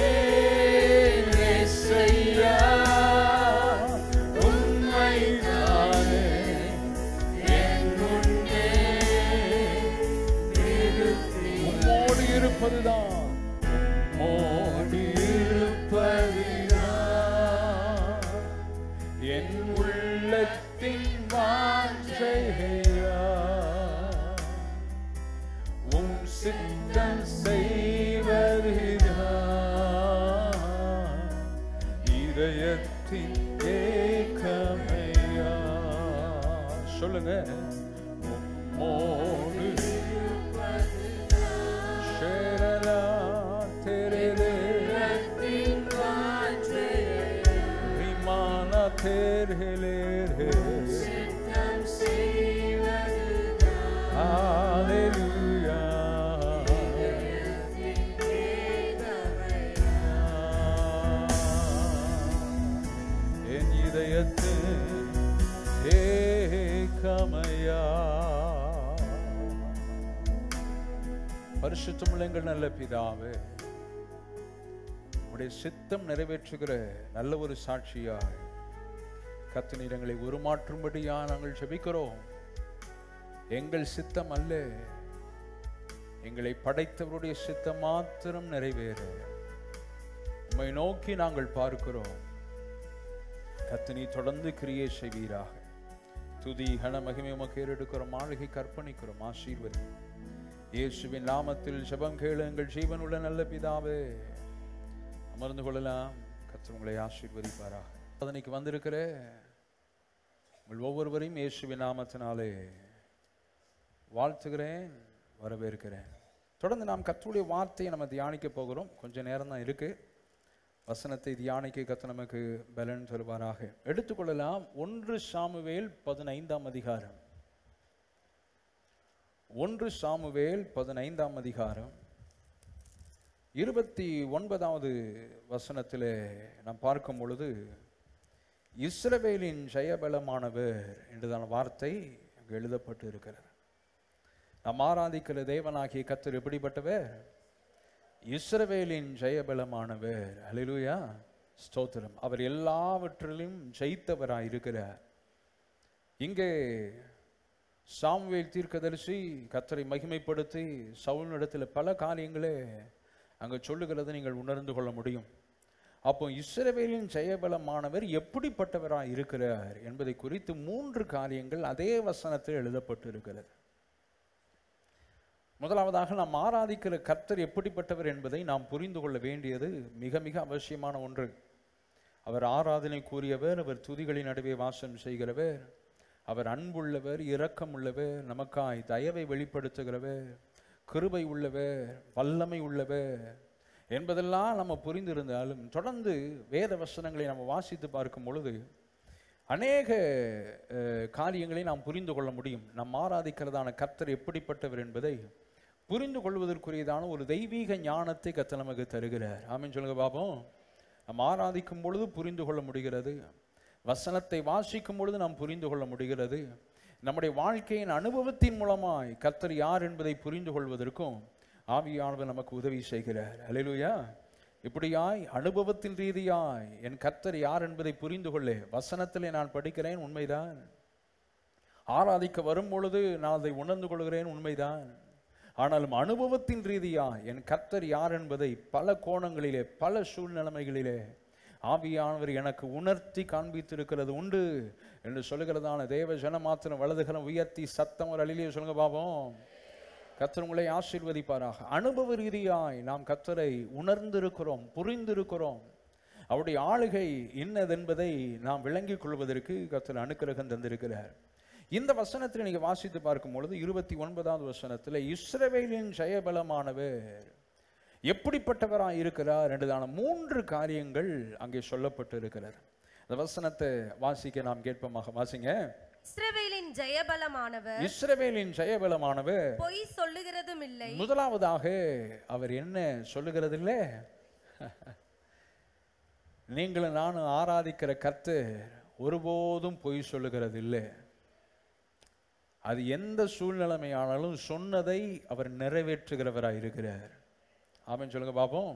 ஏசையா உம்மைத்தானே என் முன்னே உம்மோடு இருப்பதுதான் உம்மோடு இருப்பதுதான் என் உள்ளத்தின் வாஞ்சையா உம் சித்தம் செய்வதுதான் இதயத்தின் ஏக்கமையா சொல்லுங்க உம்மோடு ஷேரலா தெரேலே ரிமானா தெரேலே ஹalleluya என் இதயத்து ஏகமையா பரிசுத்தமுள்ள எங்கள் நல்ல பிதாவே உடைய சித்தம் நிறைவேற்றுகிற நல்ல ஒரு சாட்சியாய் கத்து எங்களை உருமாற்றும்படியா நாங்கள் ஜெபிக்கிறோம் எங்கள் சித்தம் அல்ல எங்களை படைத்தவருடைய சித்தம் மாத்திரம் நிறைவேற உம்மை நோக்கி நாங்கள் பார்க்கிறோம் கத்தினி தொடர்ந்து கிரியை செய்வீராக துதி கன மகிமை உமக்கு ஏறெடுக்கிறோம் மாளிகை கற்பணிக்கிறோம் ஆசீர்வதி இயேசுவின் நாமத்தில் ஜெபம் கேளு எங்கள் ஜீவனுள்ள நல்ல பிதாவே அமர்ந்து கொள்ளலாம் கர்த்தர் உங்களை ஆசீர்வதிப்பாராக அதனைக்கு வந்திருக்கிற உங்கள் ஒவ்வொருவரையும் இயேசுவின் நாமத்தினாலே வாழ்த்துகிறேன் வரவேற்கிறேன் தொடர்ந்து நாம் கர்த்தருடைய வார்த்தையை நம்ம தியானிக்க போகிறோம் கொஞ்சம் நேரம் தான் இருக்கு வசனத்தை தியானிக்க கத்த நமக்கு பலன் தருவாராக எடுத்துக்கொள்ளலாம் ஒன்று சாமுவேல் பதினைந்தாம் அதிகாரம் ஒன்று சாமுவேல் பதினைந்தாம் அதிகாரம் இருபத்தி ஒன்பதாவது வசனத்திலே நாம் பார்க்கும் பொழுது இஸ்ரவேலின் ஜெயபலமானவர் என்றதான வார்த்தை அங்கு எழுதப்பட்டு இருக்கிறது நாம் ஆராதிக்கிற தேவனாகிய கத்தர் எப்படிப்பட்டவர் இஸ்ரவேலின் ஜெயபலமானவர் ஹalleluya ஸ்தோத்திரம் அவர் எல்லாவற்றிலும் ஜெயித்தவராய் இருக்கிறார் இங்கே சாமுவேல் தீர்க்கதரிசி கத்தரை மகிமைப்படுத்தி சவுலிடத்தில் பல காரியங்களே அங்கே சொல்லுகிறதை நீங்கள் உணர்ந்து கொள்ள முடியும் அப்போ இஸ்ரவேலின் ஜெயபலமானவர் எப்படிப்பட்டவராய் இருக்கிறார் என்பதை குறித்து மூன்று காரியங்கள் அதே வசனத்தில் எழுதப்பட்டு இருக்கிறது முதலாவதாக நாம் ஆராதிக்கிற கர்த்தர் எப்படிப்பட்டவர் என்பதை நாம் புரிந்து கொள்ள வேண்டியது மிக மிக அவசியமான ஒன்று அவர் ஆராதனை கூறியவர் அவர் துதிகளின் நடுவே வாசம் செய்கிறவர் அவர் அன்புள்ளவர் இரக்கமுள்ளவர் நமக்காய் தயவை வெளிப்படுத்துகிறவர் கிருபை உள்ளவர் வல்லமை உள்ளவர் என்பதெல்லாம் நம்ம புரிந்திருந்தாலும் தொடர்ந்து வேத வசனங்களை நம்ம வாசித்து பார்க்கும் பொழுது அநேக அஹ், காரியங்களை நாம் புரிந்து கொள்ள முடியும் நாம் ஆராதிக்கிறதான கர்த்தர் எப்படிப்பட்டவர் என்பதை புரிந்து கொள்வதற்குரியதான ஒரு தெய்வீக ஞானத்தை கர்த்தர் நமக்கு தருகிறார் ஆமென் சொல்லுங்க பாப்போம் நாம் ஆராதிக்கும் பொழுது புரிந்து கொள்ள முடிகிறது வசனத்தை வாசிக்கும் பொழுது நாம் புரிந்து கொள்ள முடிகிறது நம்முடைய வாழ்க்கையின் அனுபவத்தின் மூலமாய் கர்த்தர் யார் என்பதை புரிந்து கொள்வதற்கும் ஆவியானவர் நமக்கு உதவி செய்கிறார் அல்லேலூயா இப்படியாய் அனுபவத்தின் ரீதியாய் என் கர்த்தர் யார் என்பதை புரிந்து கொள்ளே வசனத்திலே நான் படிக்கிறேன் உண்மைதான் ஆராதிக்க வரும் பொழுது நான் அதை உணர்ந்து கொள்கிறேன் உண்மைதான் ஆனாலும் அனுபவத்தின் ரீதியா என் கர்த்தர் யார் என்பதை பல கோணங்களிலே பல சூழ்நிலைமைகளிலே ஆவியானவர் எனக்கு உணர்த்தி காண்பித்திருக்கிறது உண்டு என்று சொல்லுகிறதான தேவ ஜனமாத்திரம் வலதுகரம் உயர்த்தி சத்தம் ஒரு அழிலே சொல்லுங்க பாப்போம் கர்த்தர் உங்களை ஆசீர்வதிப்பாராக அனுபவ ரீதியாய் நாம் கர்த்தரை உணர்ந்திருக்கிறோம் புரிந்திருக்கிறோம் அவருடைய ஆளுகை இன்னதென்பதை நாம் விளங்கிக் கொள்வதற்கு கர்த்தர் அனுக்கிரகம் தந்திருக்கிறார் இந்த வசனத்தில் நீங்க வாசித்து பார்க்கும் பொழுது இருபத்தி ஒன்பதாவது வசனத்தில் இஸ்ரவேலின் ஜெயபலமானவர் எப்படிப்பட்டவராய் இருக்கிறார் என்றதான மூன்று காரியங்கள் அங்கே சொல்லப்பட்டு இருக்கிறார் அந்த வசனத்தை வாசிக்க நாம் கேட்போமாக வாசிங்க இஸ்ரவேலின் ஜெயபலமானவர் இஸ்ரவேலின் ஜெயபலமானவர் பொய் சொல்லுகிறதும் இல்லை முதலாவதாக அவர் என்ன சொல்லுகிறதில்ல நீங்களும் நானும் ஆராதிக்கிற கர்த்தர் ஒருபோதும் பொய் சொல்லுகிறது இல்லை அது எந்த சூழ்நிலைமையானாலும் சொன்னதை அவர் நிறைவேற்றுகிறவராய் இருக்கிறார் ஆமென் சொல்லுங்க பாப்போம்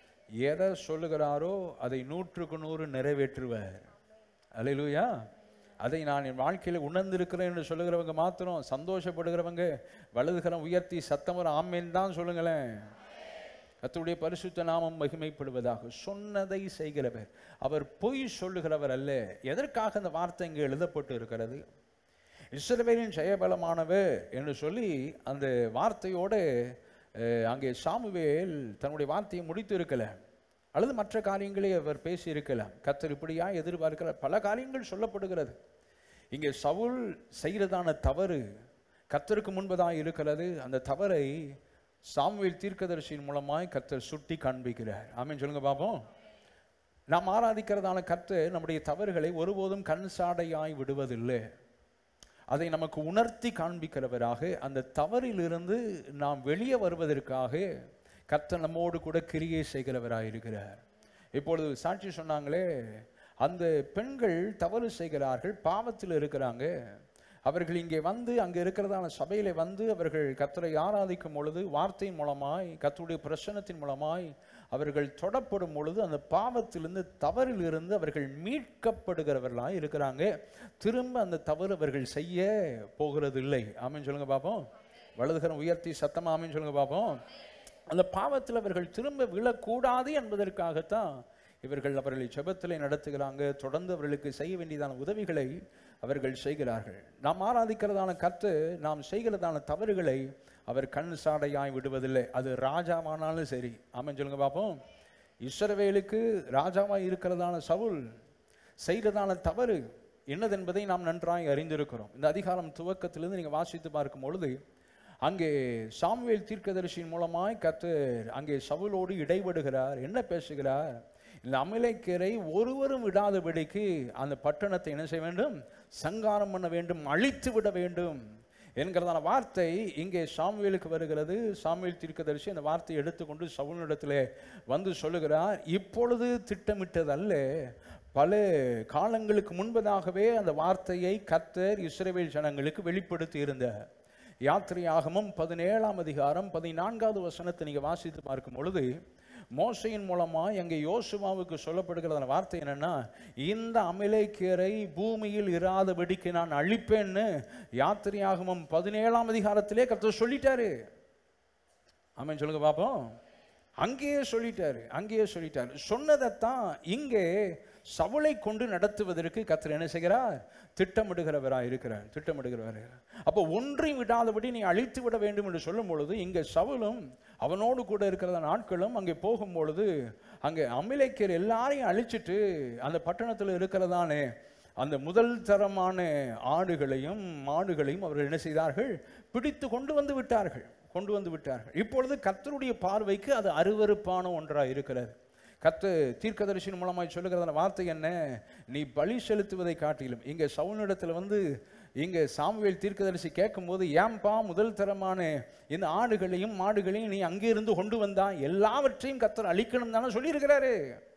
எதை சொல்லுகிறாரோ அதை நூற்றுக்கு நூறு நிறைவேற்றுவார் அல்லேலூயா அதை நான் என் வாழ்க்கையில் உணர்ந்திருக்கிறேன் என்று சொல்லுகிறவங்க மாத்திரம் சந்தோஷப்படுகிறவங்க வலதுகரம் உயர்த்தி சத்தம் ஒரு ஆமேன் தான் சொல்லுங்களேன் கர்த்தருடைய பரிசுத்த நாமம் மகிமைப்படுவதாக சொன்னதை செய்கிறவர் அவர் பொய் சொல்லுகிறவர் அல்ல எதற்காக அந்த வார்த்தை இங்கே எழுதப்பட்டு இருக்கிறது இஸ்ரவேலின் ஜெயபலமானவர் என்று சொல்லி அந்த வார்த்தையோடு அஹ், அங்கே சாமுவேல் தன்னுடைய வார்த்தையை முடித்து இருக்கல அல்லது மற்ற காரியங்களை அவர் பேசி இருக்கலாம் கத்தர் இப்படியா எதிர்பார்க்கிற பல காரியங்கள் சொல்லப்படுகிறது இங்கே சவுல் செய்கிறதான தவறு கத்தருக்கு முன்பதாக இருக்கிறது அந்த தவறை சாமுவேல் தீர்க்கதரிசியின் மூலமாய் கத்தர் சுட்டி காண்பிக்கிறார் ஆமென் சொல்லுங்க பாப்போம் நாம் ஆராதிக்கிறதான கர்த்தர் நம்முடைய தவறுகளை ஒருபோதும் கண் சாடையாய் விடுவதில்லை அதை நமக்கு உணர்த்தி காண்பிக்கிறவராக அந்த தவறிலிருந்து நாம் வெளியே வருவதற்காக கர்த்தர் நம்மோடு கூட கிரியை செய்கிறவராக இருக்கிறார் இப்பொழுது சாட்சி சொன்னாங்களே அந்த பெண்கள் தவறு செய்கிறார்கள் பாவத்தில் இருக்கிறாங்க அவர்கள் இங்கே வந்து அங்கே இருக்கிறதான சபையில வந்து அவர்கள் கர்த்தரை ஆராதிக்கும் பொழுது வார்த்தையின் மூலமாய் கர்த்தருடைய பிரசனத்தின் மூலமாய் அவர்கள் தொடப்படும் பொழுது அந்த பாவத்திலிருந்து தவறிலிருந்து அவர்கள் மீட்கப்படுகிறவர்களாக இருக்கிறாங்க திரும்ப அந்த தவறு அவர்கள் செய்ய போகிறது இல்லை ஆமென் சொல்லுங்க பாப்போம் வலதுகரம் உயர்த்தி சத்தமா ஆமென் சொல்லுங்க பாப்போம் அந்த பாவத்தில் அவர்கள் திரும்ப விழக்கூடாது என்பதற்காகத்தான் இவர்கள் அவர்களை ஜெபத்திலே நடத்துகிறாங்க தொடர்ந்து அவர்களுக்கு செய்ய வேண்டியதான உதவிகளை அவர்கள் செய்கிறார்கள் நாம் ஆராதிக்கிறதான கற்று நாம் செய்கிறதான தவறுகளை அவர் கண் சாடையாய் விடுவதில்லை அது ராஜாவானாலும் சரி ஆமென் சொல்லுங்க பார்ப்போம் இஸ்ரவேலுக்கு ராஜாவாய் இருக்கிறதான சவுல் செய்கிறதான தவறு என்னதென்பதை நாம் நன்றாய் அறிந்திருக்கிறோம் இந்த அதிகாரம் துவக்கத்திலிருந்து நீங்கள் வாசித்து பார்க்கும் பொழுது அங்கே சாமுவேல் தீர்க்கதரிசியின் மூலமாய் கர்த்தர் அங்கே சவுலோடு இடைபடுகிறார் என்ன பேசுகிறார் இந்த அமலைக்கரை ஒருவரும் விடாதபடிக்கு அந்த பட்டணத்தை என்ன செய்ய வேண்டும் சங்காரம் பண்ண வேண்டும் அழித்து விட வேண்டும் என்கிறதான வார்த்தை இங்கே சாமுவேலுக்கு வருகிறது சாமுவேல் தீர்க்கதரிசி அந்த வார்த்தையை எடுத்துக்கொண்டு சவுலிடத்திலே வந்து சொல்லுகிறார் இப்பொழுது திட்டமிட்டதல்ல பல காலங்களுக்கு முன்பதாகவே அந்த வார்த்தையை கர்த்தர் இஸ்ரவேல் ஜனங்களுக்கு வெளிப்படுத்தி இருந்தார் யாத்திரையாகமும் பதினேழாம் அதிகாரம் பதினான்காவது வசனத்தை நீங்கள் வாசித்து பார்க்கும் பொழுது மோசையின் மூலமாக அங்கே யோசுவாவுக்கு சொல்லப்படுகிறதான வார்த்தை என்னன்னா இந்த அமிலைக்கீரை பூமியில் இராதபடிக்கு நான் அழிப்பேன்னு யாத்திரையாகமும் பதினேழாம் அதிகாரத்திலே கர்த்தர் சொல்லிட்டாரு ஆமென் சொல்லுங்க பாப்போம் அங்கேயே சொல்லிட்டாரு அங்கேயே சொல்லிட்டாரு சொன்னதைத்தான் இங்கே சவுளை கொண்டு நடத்துவதற்கு கர்த்தர் என்ன செய்கிறார் திட்டமிடுகிறவராக இருக்கிறார் திட்டமிடுகிறவர் அப்போ ஒன்றையும் விடாதபடி நீ அழித்து விட வேண்டும் என்று சொல்லும் பொழுது இங்கே சவுலும் அவனோடு கூட இருக்கிற நாட்களும் அங்கே போகும் பொழுது அங்கே அமிலைக்கர் எல்லாரையும் அழிச்சிட்டு அந்த பட்டணத்தில் இருக்கிறதானே அந்த முதல் தரமான ஆடுகளையும் மாடுகளையும் அவர்கள் என்ன செய்தார்கள் பிடித்து கொண்டு வந்து விட்டார்கள் கொண்டு வந்து விட்டார்கள் இப்பொழுது கர்த்தருடைய பார்வைக்கு அது அருவருப்பான ஒன்றாக இருக்கிறது கத்து தீர்க்கதரிசின் மூலமாய் சொல்லுகிறதான வார்த்தை என்ன நீ பலி செலுத்துவதை காட்டிலும் இங்கே சவுனிடத்தில் வந்து இங்கே சாமுவேல் தீர்க்கதரிசி கேட்கும்போது ஏன்பா முதல் தரமான இந்த ஆடுகளையும் மாடுகளையும் நீ அங்கே இருந்து கொண்டு வந்தா எல்லாவற்றையும் கத்தர் அழிக்கணும் தானே சொல்லியிருக்கிறாரு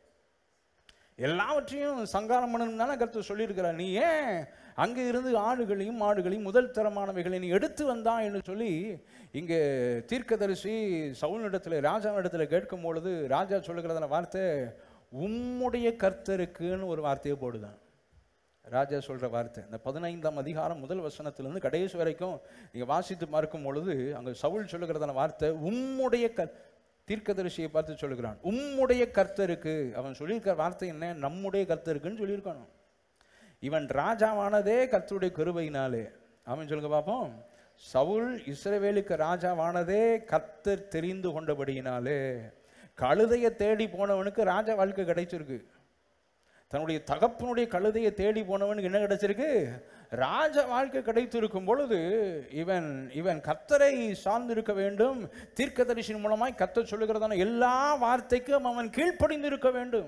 எல்லாவற்றையும் சங்காரம் பண்ணணும் தானே கருத்து சொல்லியிருக்கிறார் நீ ஏன் அங்கே இருந்து ஆடுகளையும் மாடுகளையும் முதல் தரமானவைகளை நீ எடுத்து வந்தா என்று சொல்லி இங்கே தீர்க்கதரிசி சவுனிடத்தில் ராஜாவிடத்தில் கேட்கும் பொழுது ராஜா சொல்லுகிறதான வார்த்தை உம்முடைய கர்த்தருக்குன்னு ஒரு வார்த்தையை போடுதான் ராஜா சொல்ற வார்த்தை இந்த பதினைந்தாம் அதிகாரம் முதல் வசனத்திலிருந்து கடைசி வரைக்கும் நீங்க வாசித்து பார்க்கும் பொழுது அங்க சவுல் சொல்லுகிறதான வார்த்தை உம்முடைய க தீர்க்கதரிசியை பார்த்து சொல்லுகிறான் உம்முடைய கர்த்தருக்கு அவன் சொல்லியிருக்கிற வார்த்தை என்ன நம்முடைய கர்த்தருக்குன்னு சொல்லியிருக்கானோ இவன் ராஜாவானதே கர்த்தருடைய கிருபையினாலே அவன் சொல்லுங்க பார்ப்போம் சவுல் இஸ்ரவேலுக்கு ராஜாவானதே கர்த்தர் தெரிந்து கொண்டபடியினாலே கழுதையை தேடி போனவனுக்கு ராஜா வாழ்க்கை கிடைச்சிருக்கு தன்னுடைய தகப்பனுடைய கழுதையை தேடி போனவனுக்கு என்ன கிடைச்சிருக்கு ராஜ வாழ்க்கை கிடைத்திருக்கும் பொழுது இவன் இவன் கத்தரை சார்ந்திருக்க வேண்டும் தீர்க்கதரிசின் மூலமாய் கத்தர் சொல்லுகிறதான எல்லா வார்த்தைக்கும் அவன் கீழ்ப்படிந்து இருக்க வேண்டும்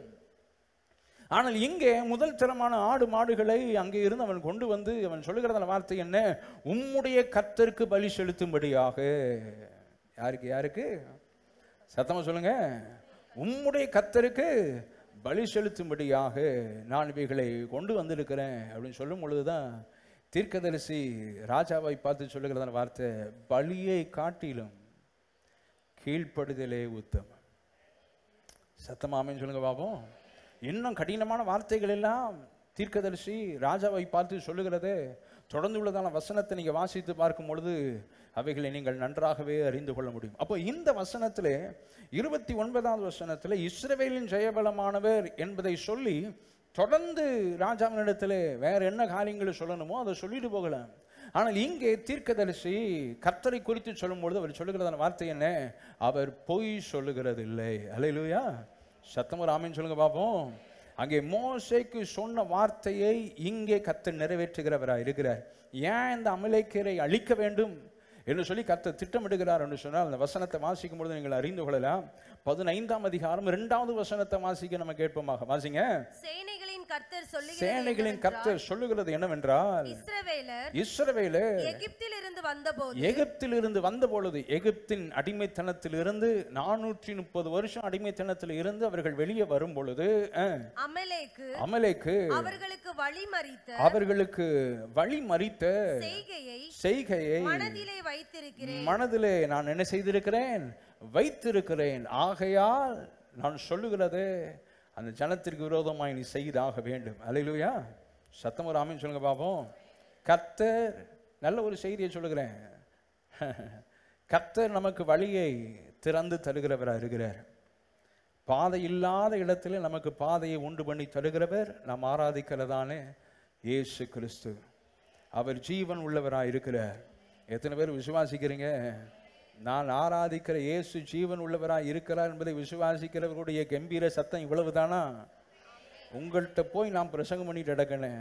ஆனால் இங்கே முதல் தரமான ஆடு மாடுகளை அங்கே இருந்து அவன் கொண்டு வந்து அவன் சொல்லுகிறதான வார்த்தை என்ன உம்முடைய கர்த்தருக்கு பலி செலுத்தும்படியாக யாருக்கு யாருக்கு சத்தமா சொல்லுங்க உம்முடைய கர்த்தருக்கு பலி செலுத்தும்படியாக நான் இவைகளை கொண்டு வந்திருக்கிறேன் அப்படின்னு சொல்லும் பொழுதுதான் தீர்க்கதரிசி ராஜாவை பார்த்து சொல்லுகிறதான வார்த்தை பலியை காட்டிலும் கீழ்ப்படுதலே உத்தமம் சத்தமாமேன்னு சொல்லுங்க பாப்போம் இன்னும் கடினமான வார்த்தைகள் எல்லாம் தீர்க்கதரிசி ராஜாவை பார்த்து சொல்லுகிறது தொடர்ந்து உள்ளதான வசனத்தை நீங்க வாசித்து பார்க்கும் பொழுது அவைகளை நீங்கள் நன்றாகவே அறிந்து கொள்ள முடியும் அப்போ இந்த வசனத்திலே இருபத்தி ஒன்பதாவது வசனத்தில் இஸ்ரவேலின் ஜெயபலமானவர் என்பதை சொல்லி தொடர்ந்து ராஜாவினிடத்தில் வேற என்ன காரியங்களை சொல்லணுமோ அதை சொல்லிட்டு போகலாம் ஆனால் இங்கே தீர்க்கதரிசி கர்த்தரை குறித்து சொல்லும் பொழுது அவர் சொல்லுகிறதான வார்த்தை என்ன அவர் பொய் சொல்லுகிறது இல்லை அலையிலுயா சத்தம ராமன் சொல்லுங்க பார்ப்போம் அங்கே மோசைக்கு சொன்ன வார்த்தையை இங்கே கர்த்தர் நிறைவேற்றுகிறவராக இருக்கிறார் ஏன் இந்த அமலைக்கரை அழிக்க வேண்டும் என்று சொல்லி கர்த்தர் திட்டமிடுகிறார் என்று சொன்னால் அந்த வசனத்தை வாசிக்கும் பொழுது நீங்கள் அறிந்து கொள்ளலாம் பதினைந்தாம் அதிகாரம் இரண்டாவது வசனத்தை வாசிக்க நம்ம கேட்போமாக வாசிங்க சேனைகளின் கர்த்தர் சொல்லுகிறது சேனைகளின் கர்த்தர் சொல்லுகிறது என்னவென்றால் இஸ்ரவேலர் இஸ்ரவேலு எகிப்தில் இருந்து வந்தபோது எகிப்தில் இருந்து வந்த பொழுது எகிப்தின் அடிமைத்தனத்தில் இருந்து நானூற்றி முப்பது வருஷம் அடிமைத்தனத்தில் இருந்து அவர்கள் வெளியே வரும் பொழுது அஹ், அமலேக்கு அமலேக்கு அவர்களுக்கு வழிமறித்த அவர்களுக்கு வழி மறித்த செய்கையை செய்கையை மனதிலே வைத்திருக்கிறேன் மனதிலே நான் என்ன செய்திருக்கிறேன் வைத்திருக்கிறேன் ஆகையால் நான் சொல்லுகிறது அந்த ஜனத்திற்கு விரோதமாய் நீ செய்தாக வேண்டும் அலையிலுயா சத்தம் ஒரு ஆமீன் சொல்லுங்க பாப்போம் கர்த்தர் நல்ல ஒரு செய்தியை சொல்லுகிறேன் கர்த்தர் நமக்கு வழியை திறந்து தருகிறவராக இருக்கிறார் பாதை இல்லாத இடத்துல நமக்கு பாதையை உண்டு பண்ணி தருகிறவர் நாம் ஆராதிக்கிறதானே இயேசு கிறிஸ்து அவர் ஜீவன் உள்ளவராக இருக்கிறார் எத்தனை பேர் விசுவாசிக்கிறீங்க நான் ஆராதிக்கிற இயேசு ஜீவன் உள்ளவராக இருக்கிறார் என்பதை விசுவாசிக்கிறவர்களுடைய கம்பீர சத்தம் இவ்வளவுதானா உங்கள்கிட்ட போய் நான் பிரசங்கம் பண்ணிட்டு நடக்கணேன்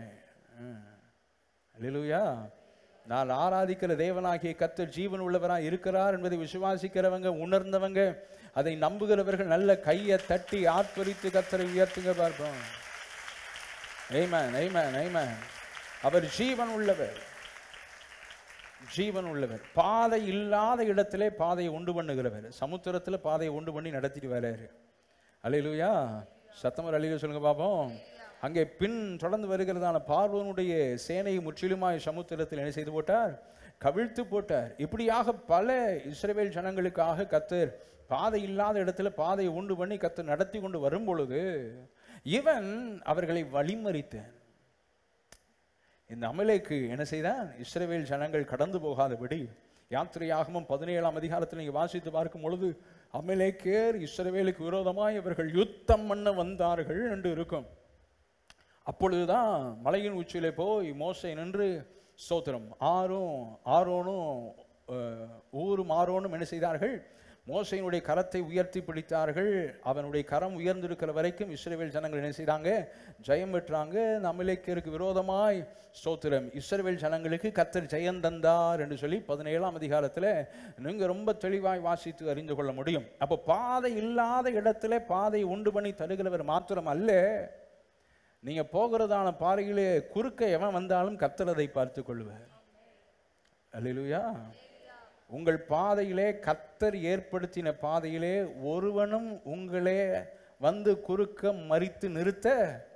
அல்லேலூயா நான் ஆராதிக்கிற தேவனாகிய கர்த்தர் ஜீவன் உள்ளவராக இருக்கிறார் என்பதை விசுவாசிக்கிறவங்க உணர்ந்தவங்க அதை நம்புகிறவர்கள் நல்ல கையை தட்டி ஆர்ப்பரித்து கர்த்தரை உயர்த்துங்க பார்ப்போம் ஏமேன் ஏமேன் ஏமேன் அவர் ஜீவன் உள்ளவர் ஜீவன் உள்ளவர் பாதை இல்லாத இடத்திலே பாதையை உண்டு பண்ணுகிறவர் சமுத்திரத்துல பாதையை உண்டு பண்ணி நடத்திட்டு வராரு அலையிலுயா சத்தமர் அழிவு சொல்லுங்க பாப்போம் அங்கே பின் தொடர்ந்து வருகிறதான பார்வனுடைய சேனையை முற்றிலுமாய் சமுத்திரத்தில் என்ன செய்து போட்டார் கவிழ்த்து போட்டார் இப்படியாக பல இஸ்ரவேல் ஜனங்களுக்காக கத்தர் பாதை இல்லாத இடத்துல பாதையை உண்டு பண்ணி கத்தர் நடத்தி கொண்டு வரும் பொழுது இவன் அவர்களை வழிமறித்தான் இந்த அமலேக்கு என்ன செய்தான் இஸ்ரவேல் ஜனங்கள் கடந்து போகாதபடி யாத்திரையாகமும் பதினேழாம் அதிகாரத்தில் நீங்க வாசித்து பார்க்கும் பொழுது அமலேக்கேர் இஸ்ரவேலுக்கு விரோதமாய் இவர்கள் யுத்தம் பண்ண வந்தார்கள் என்று இருக்கும் அப்பொழுதுதான் மலையின் உச்சியிலே போய் மோசை நின்று ஸ்தோத்திரம் ஆரும் ஆரோனும் அஹ், ஊரும் ஆரோனும் என்ன செய்தார்கள் மோசையினுடைய கரத்தை உயர்த்தி பிடித்தார்கள் அவனுடைய கரம் உயர்ந்திருக்கிற வரைக்கும் இஸ்ரவேல் ஜனங்கள் என்ன செய்தாங்க ஜெயம் பெற்றாங்க இந்த அமலேக்கியருக்கு விரோதமாய் ஸ்தோத்திரம் இஸ்ரவேல் ஜனங்களுக்கு கத்தர் ஜெயம் தந்தார் என்று சொல்லி பதினேழாம் அதிகாரத்தில் நீங்க ரொம்ப தெளிவாய் வாசித்து அறிந்து கொள்ள முடியும் அப்போ பாதை இல்லாத இடத்துல பாதையை உண்டு பண்ணி தருகிறவர் மாத்திரம் அல்ல நீங்க போகிறதான பாறையிலே குறுக்க எவன் வந்தாலும் கத்தரதை பார்த்து கொள்வார் அல்லேலூயா உங்கள் பாதையிலே கத்தர் ஏற்படுத்தின பாதையிலே ஒருவனும் உங்களே வந்து குறுக்க மறித்து நிறுத்த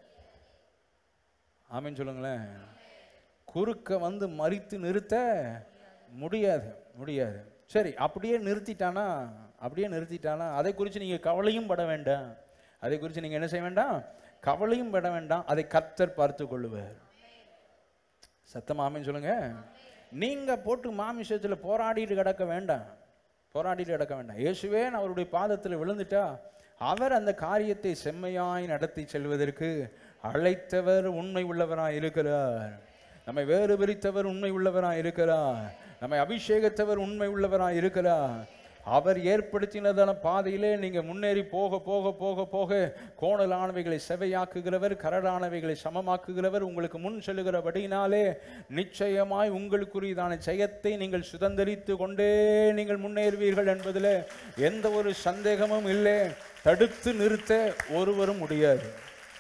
ஆமென் சொல்லுங்களேன் குறுக்க வந்து மறித்து நிறுத்த முடியாது முடியாது சரி அப்படியே நிறுத்திட்டானா அப்படியே நிறுத்திட்டானா அதை குறித்து நீங்கள் கவலையும் பட வேண்டாம் அதை குறித்து நீங்கள் என்ன செய்ய வேண்டாம் கவலையும் பட வேண்டாம் அதை கத்தர் பார்த்து கொள்ளுவார் சத்தம் ஆமென் சொல்லுங்க நீங்க போட்டு மாமிசத்துல போராடிட்டு கிடக்க வேண்டாம் போராடிட்டு கிடக்க வேண்டாம் இயேசுவே நான் அவருடைய பாதத்தில் விழுந்துட்டா அவர் அந்த காரியத்தை செம்மையாய் நடத்தி செல்வதற்கு அழைத்தவர் உண்மை உள்ளவராய் இருக்கிறார் நம்மை வேறு பிரித்தவர் உண்மை உள்ளவராய் இருக்கிறார் நம்மை அபிஷேகத்தவர் உண்மை உள்ளவராய் இருக்கிறார் அவர் ஏற்படுத்தினதான பாதையிலே நீங்க முன்னேறி போக போக போக போக கோணலானவைகளை செவையாக்குகிறவர் கரடானவைகளை சமமாக்குகிறவர் உங்களுக்கு முன் செல்லுகிறபடினாலே நிச்சயமாய் உங்களுக்குரியதான ஜெயத்தை நீங்கள் சுதந்திரித்து கொண்டே நீங்கள் முன்னேறுவீர்கள் என்பதில் எந்த ஒரு சந்தேகமும் இல்லை தடுத்து நிறுத்த ஒருவரும் முடியாது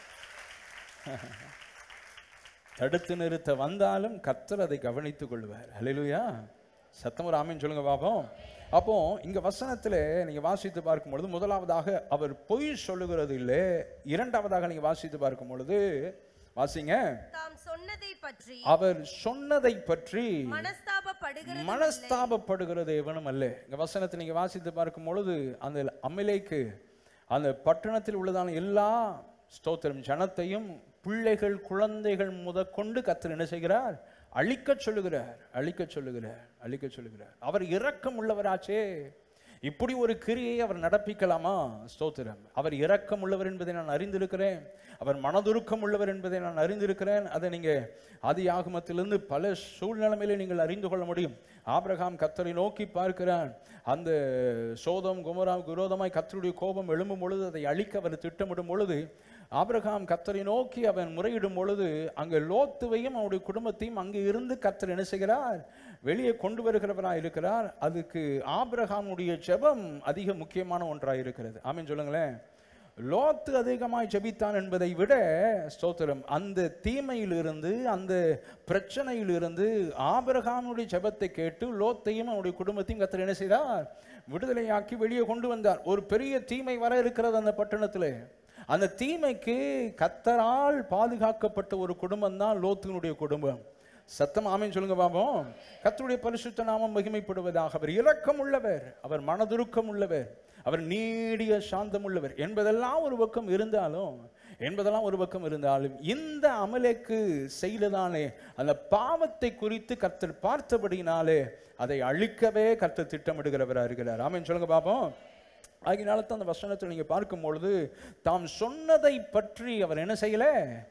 தடுத்து நிறுத்த வந்தாலும் கர்த்தர் அதை கவனித்துக் கொள்வார் ஹalleluya சத்தம் ஒரு ஆமீன் சொல்லுங்க பாப்போம் அப்போ இங்க வசனத்துல நீங்க வாசித்து பார்க்கும் பொழுது முதலாவதாக அவர் பொய் சொல்லுகிறது இல்லை இரண்டாவதாக நீங்க வாசித்து பார்க்கும் பொழுது வாசிங்க தாம் சொன்னதை பற்றி அவர் சொன்னதை பற்றி மனஸ்தாபப்படுகிறது மனஸ்தாபப்படுகிறது எவனும் அல்ல இங்க வசனத்தை நீங்க வாசித்து பார்க்கும் பொழுது அந்த அமிலைக்கு அந்த பட்டணத்தில் உள்ளதான எல்லா ஸ்தோத்திரம் ஜனத்தையும் பிள்ளைகள் குழந்தைகள் முதற்கொண்டு கத்தர் என்ன செய்கிறார் அழிக்கச் சொல்லுகிறார் அழிக்கச் சொல்லுகிறார் அழிக்கச் சொல்லுகிறார் அவர் இரக்கம் உள்ளவராச்சே இப்படி ஒரு கிரியை அவர் நடப்பிக்கலாமா ஸ்தோத்திரம் அவர் இரக்கம் உள்ளவர் என்பதை நான் அறிந்திருக்கிறேன் அவர் மனதுருக்கம் உள்ளவர் என்பதை நான் அறிந்திருக்கிறேன் அதை நீங்க ஆதி ஆகமத்திலிருந்து பல சூழ்நிலைமையில நீங்கள் அறிந்து கொள்ள முடியும் ஆபிரகாம் கத்தரை நோக்கி பார்க்கிறான் அந்த சோதம் குமராவுக்கு விரோதமாய் கத்தருடைய கோபம் எழும்பும் பொழுது அதை அழிக்க அவர் திட்டமிடும் பொழுது ஆபிரகாம் கத்தரை நோக்கி அவன் முறையிடும் பொழுது அங்கே லோத்துவையும் அவனுடைய குடும்பத்தையும் அங்கே இருந்து கத்தர் என்ன செய்கிறார் வெளியே கொண்டு வருகிறவராக இருக்கிறார் அதுக்கு ஆபிரகாமுடைய ஜெபம் அதிக முக்கியமான ஒன்றாக இருக்கிறது ஆமென் சொல்லுங்களேன் லோத்து அதிகமாய் ஜெபித்தான் என்பதை விட ஸ்தோத்திரம் அந்த தீமையிலிருந்து அந்த பிரச்சனையிலிருந்து ஆபிரகாமுடைய ஜெபத்தை கேட்டு லோத்தையும் அவனுடைய குடும்பத்தையும் கத்தர் என்ன செய்தார் விடுதலையாக்கி வெளியே கொண்டு வந்தார் ஒரு பெரிய தீமை வர இருக்கிறது அந்த பட்டணத்தில் அந்த தீமைக்கு கத்தரால் பாதுகாக்கப்பட்ட ஒரு குடும்பம் தான் லோத்தினுடைய குடும்பம் சத்தம் ஆமென் சொல்லுங்க பாப்போம் கர்த்தருடைய பரிசுத்த நாமம் மகிமைப்படுவதாக அவர் இரக்கம் உள்ளவர் அவர் மனதுருக்கம் உள்ளவர் அவர் நீடிய சாந்தம் உள்ளவர் என்பதெல்லாம் ஒரு பக்கம் இருந்தாலும் என்பதெல்லாம் ஒரு பக்கம் இருந்தாலும் இந்த அமலேக்கு செய்ததானே அந்த பாவத்தை குறித்து கர்த்தர் பார்த்தபடினாலே அதை அழிக்கவே கர்த்தர் திட்டமிடுகிறவரா இருக்கிறார் ஆமென் சொல்லுங்க பாப்போம் ஆகினால தான் அந்த வசனத்தில் நீங்க பார்க்கும் பொழுது தாம் சொன்னதை பற்றி அவர் என்ன செய்யல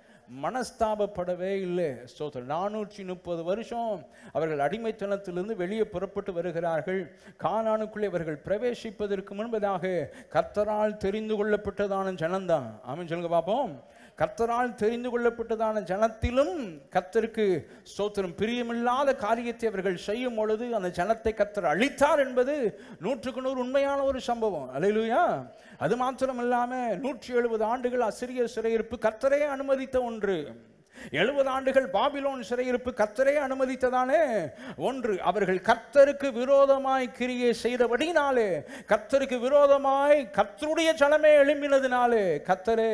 மனஸ்தாபப்படவே இல்லை ஸ்தோத்திரம் நானூற்றி முப்பது வருஷம் அவர்கள் அடிமைத்தனத்திலிருந்து வெளியே புறப்பட்டு வருகிறார்கள் கானானுக்குள்ளே அவர்கள் பிரவேசிப்பதற்கு முன்பதாக கர்த்தரால் தெரிந்து கொள்ளப்பட்டதான ஜனம்தான் ஆமென் சொல்லுங்க பார்ப்போம் கர்த்தரால் தெரிந்து கொள்ளப்பட்டதான ஜனத்திலும் கர்த்தருக்கு ஸ்தோத்திரம் பிரியமில்லாத காரியத்தை அவர்கள் செய்யும் பொழுது அந்த ஜனத்தை கர்த்தர் அழித்தார் என்பது நூற்றுக்கு நூறு உண்மையான ஒரு சம்பவம் அல்லேலூயா அது மாத்திரம் இல்லாம நூற்றி எழுபது ஆண்டுகள் அசிரிய சிறையிருப்பு கர்த்தரே அனுமதித்த ஒன்று எழுபது ஆண்டுகள் பாபிலோன் சிறையிருப்பு கர்த்தரே அனுமதித்ததானே ஒன்று அவர்கள் கர்த்தருக்கு விரோதமாய் கிரியை செய்தபடினாலே கர்த்தருக்கு விரோதமாய் கர்த்தருடைய ஜனமே எழும்பினதினாலே கர்த்தரே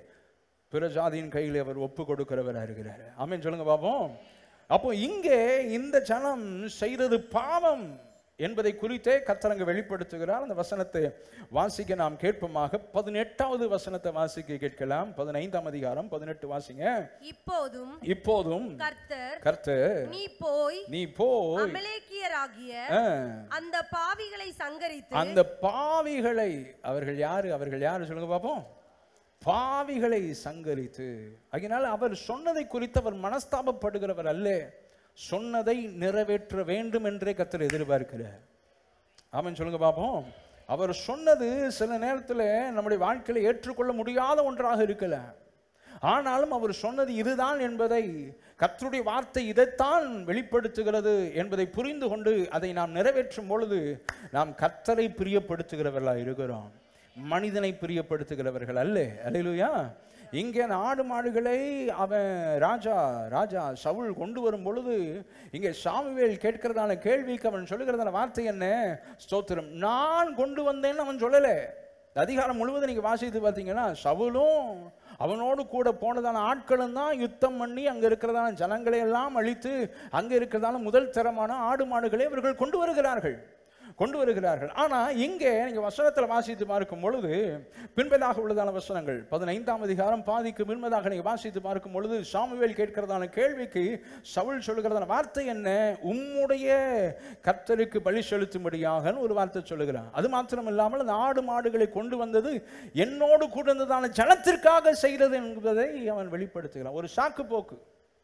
பிற ஜாதியின் கையில் அவர் ஒப்பு கொடுக்கிறவராக இருக்கிறார் ஆமென் சொல்லுங்க பாப்போம் அப்போ இங்கே இந்த ஜனம் செய்தது பாவம் என்பதை குறித்தே கத்தரங்க வெளிப்படுத்துகிறார் அந்த வசனத்தை வாசிக்க நாம் கேட்போமாக பதினெட்டாவது வசனத்தை வாசிக்க கேட்கலாம் பதினைந்தாம் அதிகாரம் பதினெட்டு வாசிங்க இப்போதும் இப்போதும் கர்த்தர் கர்த்தர் நீ போய் நீ போய் அமலேக்கியராகிய ஆ, அந்த பாவிகளை சங்கரித்து அந்த பாவிகளை அவர்கள் யாரு அவர்கள் யாரு சொல்லுங்க பாப்போம் பாவிகளை சங்கரித்து அதனால் அவர் சொன்னதை குறித்து அவர் மனஸ்தாபப்படுகிறவர் அல்ல சொன்னதை நிறைவேற்ற வேண்டும் என்றே கத்தர் எதிர்பார்க்கிறார் ஆமென் சொல்லுங்க பாப்போம் அவர் சொன்னது சில நேரத்தில் நம்முடைய வாழ்க்கையில ஏற்றுக்கொள்ள முடியாத ஒன்றாக இருக்கலாம் ஆனாலும் அவர் சொன்னது இதுதான் என்பதை கர்த்தருடைய வார்த்தை இதைத்தான் வெளிப்படுத்துகிறது என்பதை புரிந்து கொண்டு அதை நாம் நிறைவேற்றும் பொழுது நாம் கர்த்தரை பிரியப்படுத்துகிறவர்களாக இருக்கிறோம் மனிதனை பிரியப்படுத்துகிறவர்கள் அல்ல அல்லேலூயா இங்கே அந்த ஆடு மாடுகளை அவன் ராஜா ராஜா சவுல் கொண்டு வரும் பொழுது இங்கே சாமுவேல் கேட்கிறதான கேள்விக்கு அவன் சொல்லுகிறதான வார்த்தை என்ன ஸ்தோத்திரம் நான் கொண்டு வந்தேன்னு அவன் சொல்லலை அதிகாரம் முழுவதும் நீங்க வாசித்து பார்த்தீங்கன்னா சவுலும் அவனோடு கூட போனதான ஆட்களும் தான் யுத்தம் பண்ணி அங்க இருக்கிறதான ஜனங்களை எல்லாம் அழித்து அங்க இருக்கிறதான முதல் தரமான ஆடு மாடுகளை இவர்கள் கொண்டு வருகிறார்கள் கொண்டு வருகிறார்கள் ஆனா இங்கே நீங்க வசனத்தில் வாசித்து பார்க்கும் பொழுது பின்பதாக உள்ளதான வசனங்கள் பதினைந்தாம் அதிகாரம் பாதிக்கு பின்பதாக நீங்க வாசித்து பார்க்கும் பொழுது சாமுவேல் கேட்கிறதான கேள்விக்கு சவுல் சொல்லுகிறதான வார்த்தை என்ன உம்முடைய கர்த்தருக்கு பலி செலுத்தும்படியாக ஒரு வார்த்தை சொல்லுகிறான் அது மாத்திரம் இல்லாமல் அந்த ஆடு மாடுகளை கொண்டு வந்தது என்னோடு கூட இருந்ததான ஜனத்திற்காக செய்கிறது என்பதை அவன் வெளிப்படுத்துகிறான் ஒரு சாக்கு போக்கு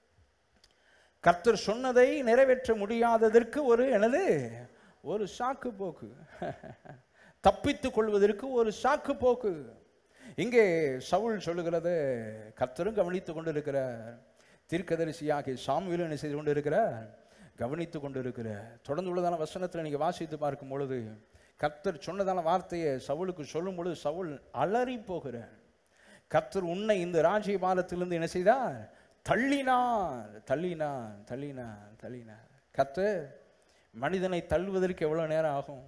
கர்த்தர் சொன்னதை நிறைவேற்ற முடியாததற்கு ஒரு எனது ஒரு சாக்கு போக்கு தப்பித்துக் கொள்வதற்கு ஒரு சாக்கு போக்கு இங்கே சவுல் சொல்லுகிறது கர்த்தரும் கவனித்துக் கொண்டிருக்கிறார் தீர்க்கதரிசியாகி சாமுவேலும் என்ன செய்து கொண்டிருக்கிறார் கவனித்துக் கொண்டிருக்கிறார் தொடர்ந்து உள்ளதான வசனத்தில் நீங்க வாசித்து பார்க்கும் பொழுது கர்த்தர் சொன்னதான வார்த்தையை சவுலுக்கு சொல்லும் பொழுது சவுல் அலறி போகிறார் கர்த்தர் உன்னை இந்த ராஜ்யபாரத்திலிருந்து என்ன செய்தார் தள்ளினார் தள்ளினார் தள்ளினார் தள்ளினார் கர்த்தர் மனிதனை தள்ளுவதற்கு எவ்வளவு நேரம் ஆகும்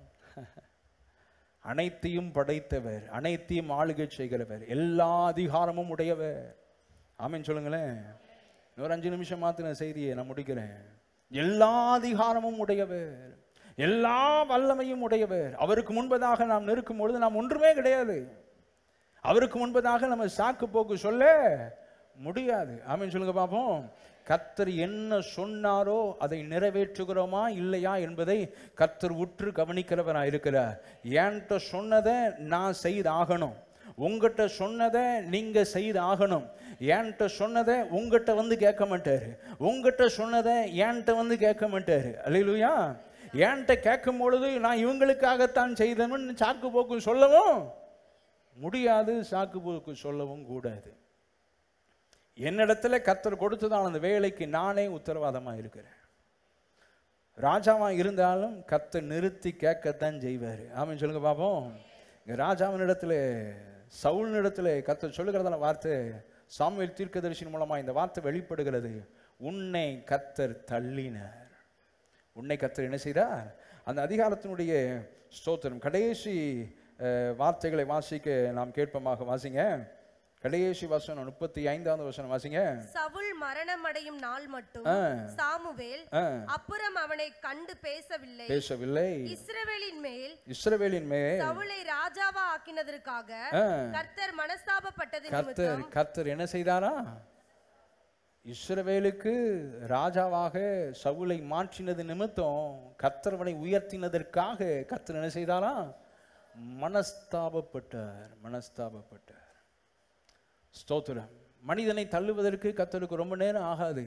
அனைத்தையும் படைத்தவர் அனைத்தையும் ஆளுகை செய்கிறவர் எல்லா அதிகாரமும் உடையவர் ஆமென் சொல்லுங்களேன் இன்னொரு அஞ்சு நிமிஷம் மாத்தின செய்தியை நான் முடிக்கிறேன் எல்லா அதிகாரமும் உடையவர் எல்லா வல்லமையும் உடையவர் அவருக்கு முன்பதாக நாம் நிற்கும் பொழுது நாம் ஒன்றுமே கிடையாது அவருக்கு முன்பதாக நம்ம சாக்கு போக்கு சொல்ல முடியாது ஆமென் சொல்லுங்க பாப்போம் கர்த்தர் என்ன சொன்னாரோ அதை நிறைவேற்றுகிறோமா இல்லையா என்பதை கர்த்தர் உற்று கவனிக்கிறவராக இருக்கிறார் என்கிட்ட சொன்னதை நான் செய்து ஆகணும் உங்ககிட்ட சொன்னதை நீங்க செய்து ஆகணும் என்கிட்ட சொன்னதை உங்ககிட்ட வந்து கேட்க மாட்டாரு உங்ககிட்ட சொன்னதை என்கிட்ட வந்து கேட்க மாட்டாரு அல்லையிலுயா என்கிட்ட கேட்கும் பொழுது நான் இவங்களுக்காகத்தான் செய்தேன்னு சாக்கு போக்கு சொல்லவும் முடியாது சாக்கு போக்கு சொல்லவும் கூடாது என்னிடத்துல கர்த்தர் கொடுத்ததான அந்த வேலைக்கு நானே உத்தரவாதமா இருக்கிறேன் ராஜாவா இருந்தாலும் கர்த்தர் நிறுத்தி கேட்கத்தான் செய்வார் ஆமென் சொல்லுங்க பாப்போம் இங்க ராஜாவினிடத்துல சவுலினிடத்துல கர்த்தர் சொல்லுகிறதான வார்த்தை சாமுவேல் தீர்க்கதரிசின் மூலமா இந்த வார்த்தை வெளிப்படுகிறது உன்னை கர்த்தர் தள்ளினார் உன்னை கர்த்தர் என்ன செய்தார் அந்த அதிகாரத்தினுடைய ஸ்தோத்திரம் கடைசி அஹ், வார்த்தைகளை வாசிக்க நாம் கேட்போமாக வாசிங்க கடைசி வசனம் முப்பத்தி ஐந்தாவது வசனம் வாசிங்க சவுல் மரணமடையும் நாள் மட்டும் ஆ. சாமுவேல் ஆ, அப்புறம் அவனை கண்டு பேசவில்லை பேசவில்லை இஸ்ரவேலின் மேல் இஸ்ரவேலின் மேல் சவுலை ராஜாவா ஆக்கினதற்காக ஆ, கர்த்தர் மனஸ்தாபப்பட்டது கர்த்தர் நிமித்தம் கர்த்தர் என்ன செய்தாரா இஸ்ரவேலுக்கு ராஜாவாக சவுலை மாற்றினது நிமித்தம் கர்த்தரவனை உயர்த்தினதற்காக கர்த்தர் என்ன செய்தாரா மனஸ்தாபப்பட்டார் மனஸ்தாபப்பட்டார் ஸ்தோத்திரம் மனிதனை தள்ளுவதற்கு கர்த்தருக்கு ரொம்ப நேரம் ஆகாது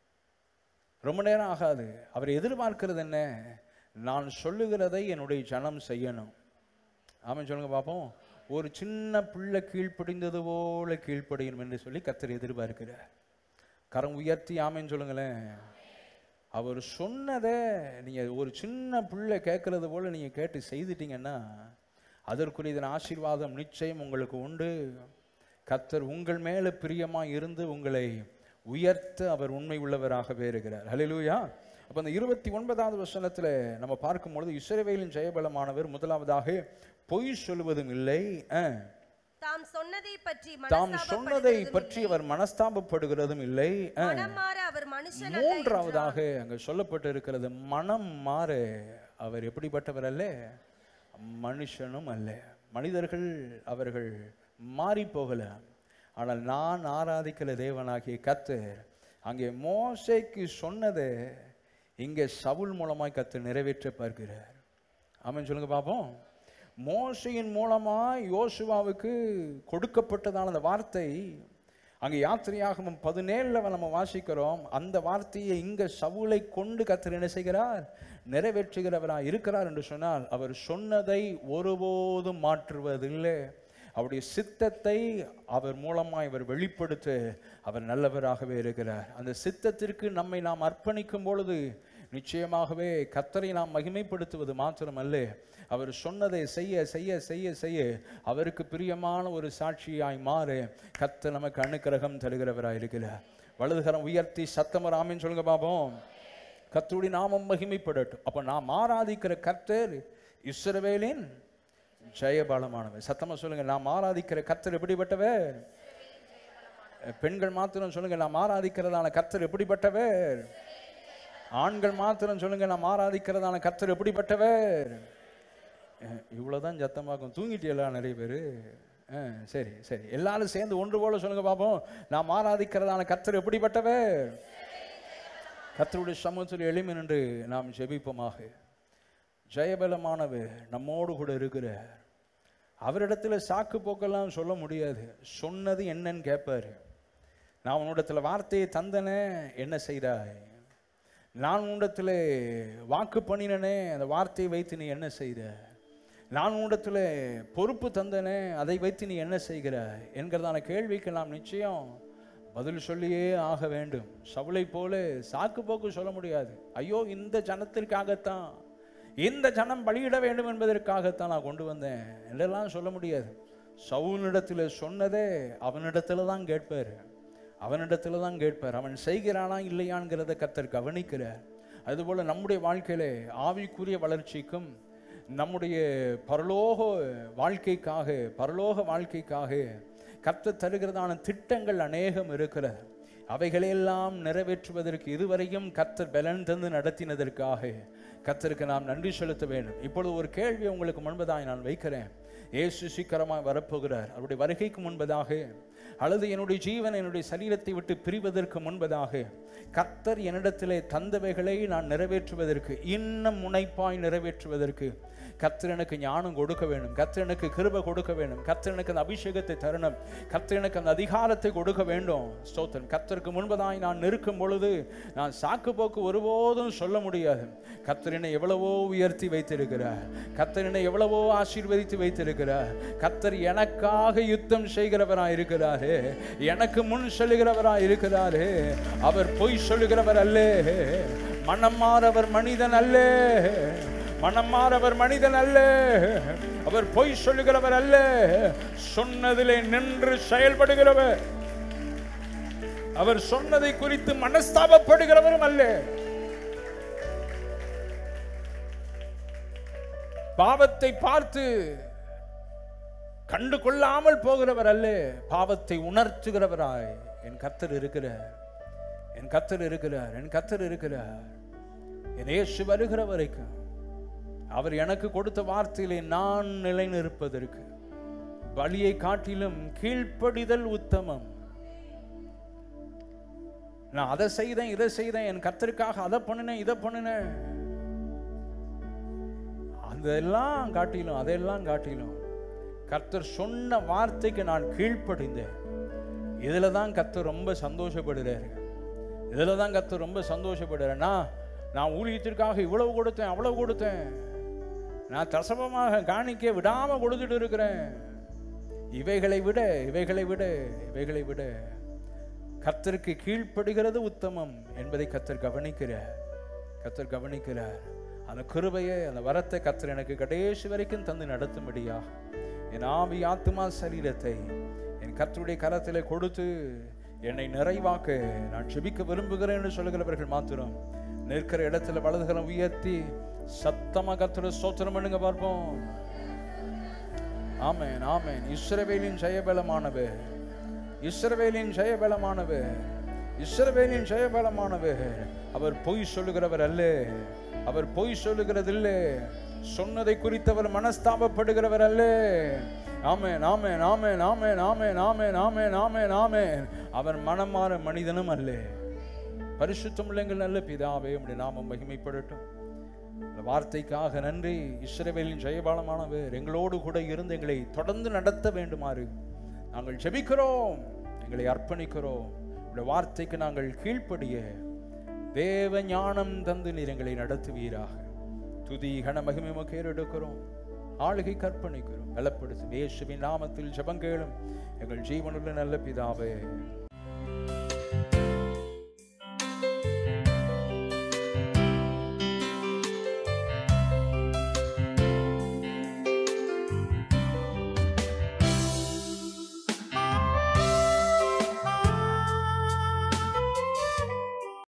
ரொம்ப நேரம் ஆகாது அவர் எதிர்பார்க்கிறது என்ன நான் சொல்லுகிறதை என்னுடைய ஜனம் செய்யணும் ஆமென் சொல்லுங்க பார்ப்போம் ஒரு சின்ன பிள்ளை கீழ்ப்படிந்தது போல கீழ்ப்படியணும் என்று சொல்லி கர்த்தர் எதிர்பார்க்கிறார் கரம் உயர்த்தி ஆமென் சொல்லுங்களேன் அவர் சொன்னதை நீங்க ஒரு சின்ன பிள்ளை கேட்கறது போல நீங்க கேட்டு செய்துட்டீங்கன்னா அதற்குரியதன் ஆசீர்வாதம் நிச்சயம் உங்களுக்கு உண்டு கர்த்தர் உங்கள் மேல பிரியமா இருந்து உங்களை உயர்த்த அவர் உண்மை உள்ளவராகவே இருக்கிறார் ஹalleluya அப்ப அந்த இருபத்தி ஒன்பதாவது வசனத்துல நம்ம பார்க்கும் பொழுது இஸ்ரவேலின் ஜெயபலமானவர் முதலாவதாக பொய் சொல்வதும் இல்லை அஹ், தாம் சொன்னதை பற்றி தாம் சொன்னதை பற்றி அவர் மனஸ்தாபப்படுகிறதும் இல்லை அஹ், மனம் மாற அவர் மனுஷன் மூன்றாவதாக அங்க சொல்லப்பட்டு இருக்கிறது மனம் மாற அவர் எப்படிப்பட்டவர் அல்ல மனுஷனும் அல்ல மனிதர்கள் அவர்கள் மாறி போகல ஆனால் நான் ஆராதிக்கிற தேவனாகிய கத்தர் அங்கே மோசைக்கு சொன்னதை இங்கே சவுல் மூலமாய் கத்தர் நிறைவேற்ற பார்க்கிறார் ஆமென் சொல்லுங்க பார்ப்போம் மோசையின் மூலமாய் யோசுவாவுக்கு கொடுக்கப்பட்டதான அந்த வார்த்தை அங்கே யாத்திரையாகவும் பதினேழுல நம்ம வாசிக்கிறோம் அந்த வார்த்தையை இங்க சவுலை கொண்டு கத்தர் என்ன செய்கிறார் நிறைவேற்றுகிறவராய் இருக்கிறார் என்று சொன்னால் அவர் சொன்னதை ஒருபோதும் மாற்றுவதில்லை அவருடைய சித்தத்தை அவர் மூலமாய் அவர் வெளிப்படுத்த அவர் நல்லவராகவே இருக்கிறார் அந்த சித்தத்திற்கு நம்மை நாம் அர்ப்பணிக்கும் பொழுது நிச்சயமாகவே கத்தரை நாம் மகிமைப்படுத்துவது மாத்திரமல்ல அவர் சொன்னதை செய்ய செய்ய செய்ய செய்ய அவருக்கு பிரியமான ஒரு சாட்சியாய் மாற கத்த நமக்கு அனுக்கிரகம் தருகிறவராய் இருக்கிறார் வலதுகரம் உயர்த்தி சத்தமராமின்னு சொல்லுங்க பாப்போம் கத்தருடைய நாமம் மகிமைப்படட்டும் அப்ப நாம் ஆராதிக்கிற கர்த்தர் இஸ்ரவேலின் ஜெயபாலமானவர் சத்தமா சொல்லுங்க நாம் ஆராதிக்கிற கர்த்தர் எப்படிப்பட்டவர் பெண்கள் மாத்திரம் சொல்லுங்க நாம் ஆராதிக்கிறதான கர்த்தர் எப்படிப்பட்டவர் ஆண்கள் மாத்திரம் சொல்லுங்க நாம் ஆராதிக்கிறதான கர்த்தர் எப்படிப்பட்டவர் அஹ், இவ்வளவுதான் சத்தமாக்கும் தூங்கிட்டியலா நிறைய பேர் சரி சரி எல்லாரும் சேர்ந்து ஒன்று போல சொல்லுங்க பாப்போம் நாம் ஆராதிக்கிறதான கர்த்தர் எப்படிப்பட்டவர் கர்த்தருடைய சமூகத்தில் எளிமை நின்று நாம் ஜெபிப்போமாக ஜெயபலமானவர் நம்மோடு கூட இருக்கிறார் அவரிடத்துல சாக்கு போக்கெல்லாம் சொல்ல முடியாது சொன்னது என்னன்னு கேட்பாரு நான் உன்னிடத்துல வார்த்தையை தந்தனே என்ன செய்தாய் நான் உன்னிடத்துல வாக்கு பண்ணினனே அந்த வார்த்தையை வைத்து நீ என்ன செய்த நான் உன்னிடத்துல பொறுப்பு தந்தனே அதை வைத்து நீ என்ன செய்கிறாய் என்கிறதான கேள்விக்கு நாம் நிச்சயம் பதில் சொல்லியே ஆக வேண்டும் சவுளை போல சாக்கு போக்கு சொல்ல முடியாது ஐயோ இந்த ஜனத்திற்காகத்தான் இந்த ஜனம் பலியிட வேண்டும் என்பதற்காகத்தான் நான் கொண்டு வந்தேன் என்றெல்லாம் சொல்ல முடியாது சவுலிடத்தில் சொன்னதே அவனிடத்துல தான் கேட்பார் அவனிடத்துல தான் கேட்பார் அவன் செய்கிறானா இல்லையாங்கிறத கத்தர் கவனிக்கிறார் அதுபோல நம்முடைய வாழ்க்கையிலே ஆவிக்குரிய வளர்ச்சிக்கும் நம்முடைய பரலோக வாழ்க்கைக்காக பரலோக வாழ்க்கைக்காக கர்த்தர் தருகிறதான திட்டங்கள் அநேகம் இருக்கிறது அவைகளையெல்லாம் நிறைவேற்றுவதற்கு இதுவரையும் கர்த்தர் பலன் தந்து நடத்தினதற்காக கர்த்தருக்கு நாம் நன்றி செலுத்த வேண்டும் இப்பொழுது ஒரு கேள்வி உங்களுக்கு முன்பதாக நான் வைக்கிறேன் இயேசு சீக்கிரமாக வரப்போகிறார் அவருடைய வருகைக்கு முன்பதாக அல்லது என்னுடைய ஜீவன் என்னுடைய சரீரத்தை விட்டு பிரிவதற்கு முன்பதாக கர்த்தர் என்னிடத்திலே தந்தவைகளை நான் நிறைவேற்றுவதற்கு இன்னும் முனைப்பாய் நிறைவேற்றுவதற்கு கர்த்தர் எனக்கு ஞானம் கொடுக்க வேண்டும் கர்த்தர் எனக்கு கிருபை கொடுக்க வேண்டும் கர்த்தர் எனக்கு அந்த அபிஷேகத்தை தரணும் கர்த்தர் எனக்கு அந்த அதிகாரத்தை கொடுக்க வேண்டும் ஸ்தோத்திரம் கர்த்தருக்கு முன்பதாய் நான் நிற்கும் பொழுது நான் சாக்கு போக்கு ஒருபோதும் சொல்ல முடியாது கர்த்தர் என்னை எவ்வளவோ உயர்த்தி வைத்திருக்கிறார் கர்த்தர் என்னை எவ்வளவோ ஆசீர்வதித்து வைத்திருக்கிறார் கர்த்தர் எனக்காக யுத்தம் செய்கிறவராய் இருக்கிறாரு எனக்கு முன் சொல்லுகிறவராய் இருக்கிறாரு அவர் பொய் சொல்லுகிறவர் அல்ல மனம் மாறவர் மனிதன் அல்ல மனம் மாறவர் மனிதன் அல்ல அவர் பொய் சொல்லுகிறவர் அல்ல சொன்னதிலே நின்று செயல்படுகிறவர் அவர் சொன்னதை குறித்து மனஸ்தாபப்படுகிறவரும் அல்ல பாவத்தை பார்த்து கண்டு கொள்ளாமல் போகிறவர் அல்ல பாவத்தை உணர்த்துகிறவராய் என் கத்தர் இருக்கிறார் என் கத்தர் இருக்கிறார் என் கத்தர் இருக்கிறார் என் இயேசு வருகிற வரைக்கும் அவர் எனக்கு கொடுத்த வார்த்தையிலே நான் நிலைநிற்பதற்கு பலியை காட்டிலும் கீழ்ப்படிதல் உத்தமம் நான் அதை செய்தேன் இதை செய்தேன் என் கத்தருக்காக அதை பண்ணினேன் இதை பண்ணினேன் அதெல்லாம் காட்டிலும் அதெல்லாம் காட்டிலும் கர்த்தர் சொன்ன வார்த்தைக்கு நான் கீழ்ப்படிந்தேன் இதில் தான் கர்த்தர் ரொம்ப சந்தோஷப்படுறாரு இதில் தான் கர்த்தர் ரொம்ப சந்தோஷப்படுறாரு நான் நான் ஊழியத்திற்காக இவ்வளவு கொடுத்தேன் அவ்வளவு கொடுத்தேன் நான் தசமமாக காணிக்க விடாம கொடுத்துட்டு இருக்கிறேன் இவைகளை விட இவைகளை விட இவைகளை விட கர்த்தருக்கு கீழ்ப்படுகிறது உத்தமம் என்பதை கர்த்தர் கவனிக்கிறார் கர்த்தர் கவனிக்கிறார் அந்த கிருபையை அந்த வரத்தை கர்த்தர் எனக்கு கடைசி வரைக்கும் தந்து நடத்தும்படியா என் ஆவி ஆத்துமா சரீரத்தை என் கர்த்தருடைய கரத்திலே கொடுத்து என்னை நிறைவாக்க நான் ஜெபிக்க விரும்புகிறேன் என்று சொல்லுகிறவர்கள் மாத்திரம் நிற்கிற இடத்துல வலதுகரம் உயர்த்தி சத்தமா கர்த்தரை ஸ்தோத்திரம் பண்ணுங்க பார்ப்போம் ஆமென் ஆமென் இஸ்ரவேலின் ஜெயபலமானவர் இஸ்ரவேலின் ஜெயபலமானவர் இஸ்ரவேலின் ஜெயபலமானவர் அவர் பொய் சொல்லுகிறவர் அல்ல அவர் பொய் சொல்லுகிறதில்லை சொன்னதை குறித்து அவர் மனஸ்தாபப்படுகிறவர் அல்ல ஆமே நாமே நாமே நாமே நாமே நாமே நாமே நாமே நாமே அவர் மனமாற மனிதனும் அல்ல பரிசுத்தமுள்ளங்கள் நல்ல பிதாவே உம்முடைய நாமம் மகிமைப்படட்டும் இந்த வார்த்தைக்காக நன்றி இஸ்ரவேலின் ஜெயபாலமானவர் எங்களோடு கூட இருந்து எங்களை தொடர்ந்து நடத்த வேண்டுமாறு நாங்கள் ஜெபிக்கிறோம் எங்களை அர்ப்பணிக்கிறோம் இந்த வார்த்தைக்கு நாங்கள் கீழ்ப்படிய தேவ ஞானம் தந்து நீர் எங்களை நடத்துவீராக துதி கன மகிமை உமக்கு எடுக்கிறோம் ஆளுகை கற்பணிக்கிறோம் பலப்படுத்தும் இயேசுவின் நாமத்தில் ஜெபங்கேளும் எங்கள் ஜீவனுள்ள நல்ல பிதாவே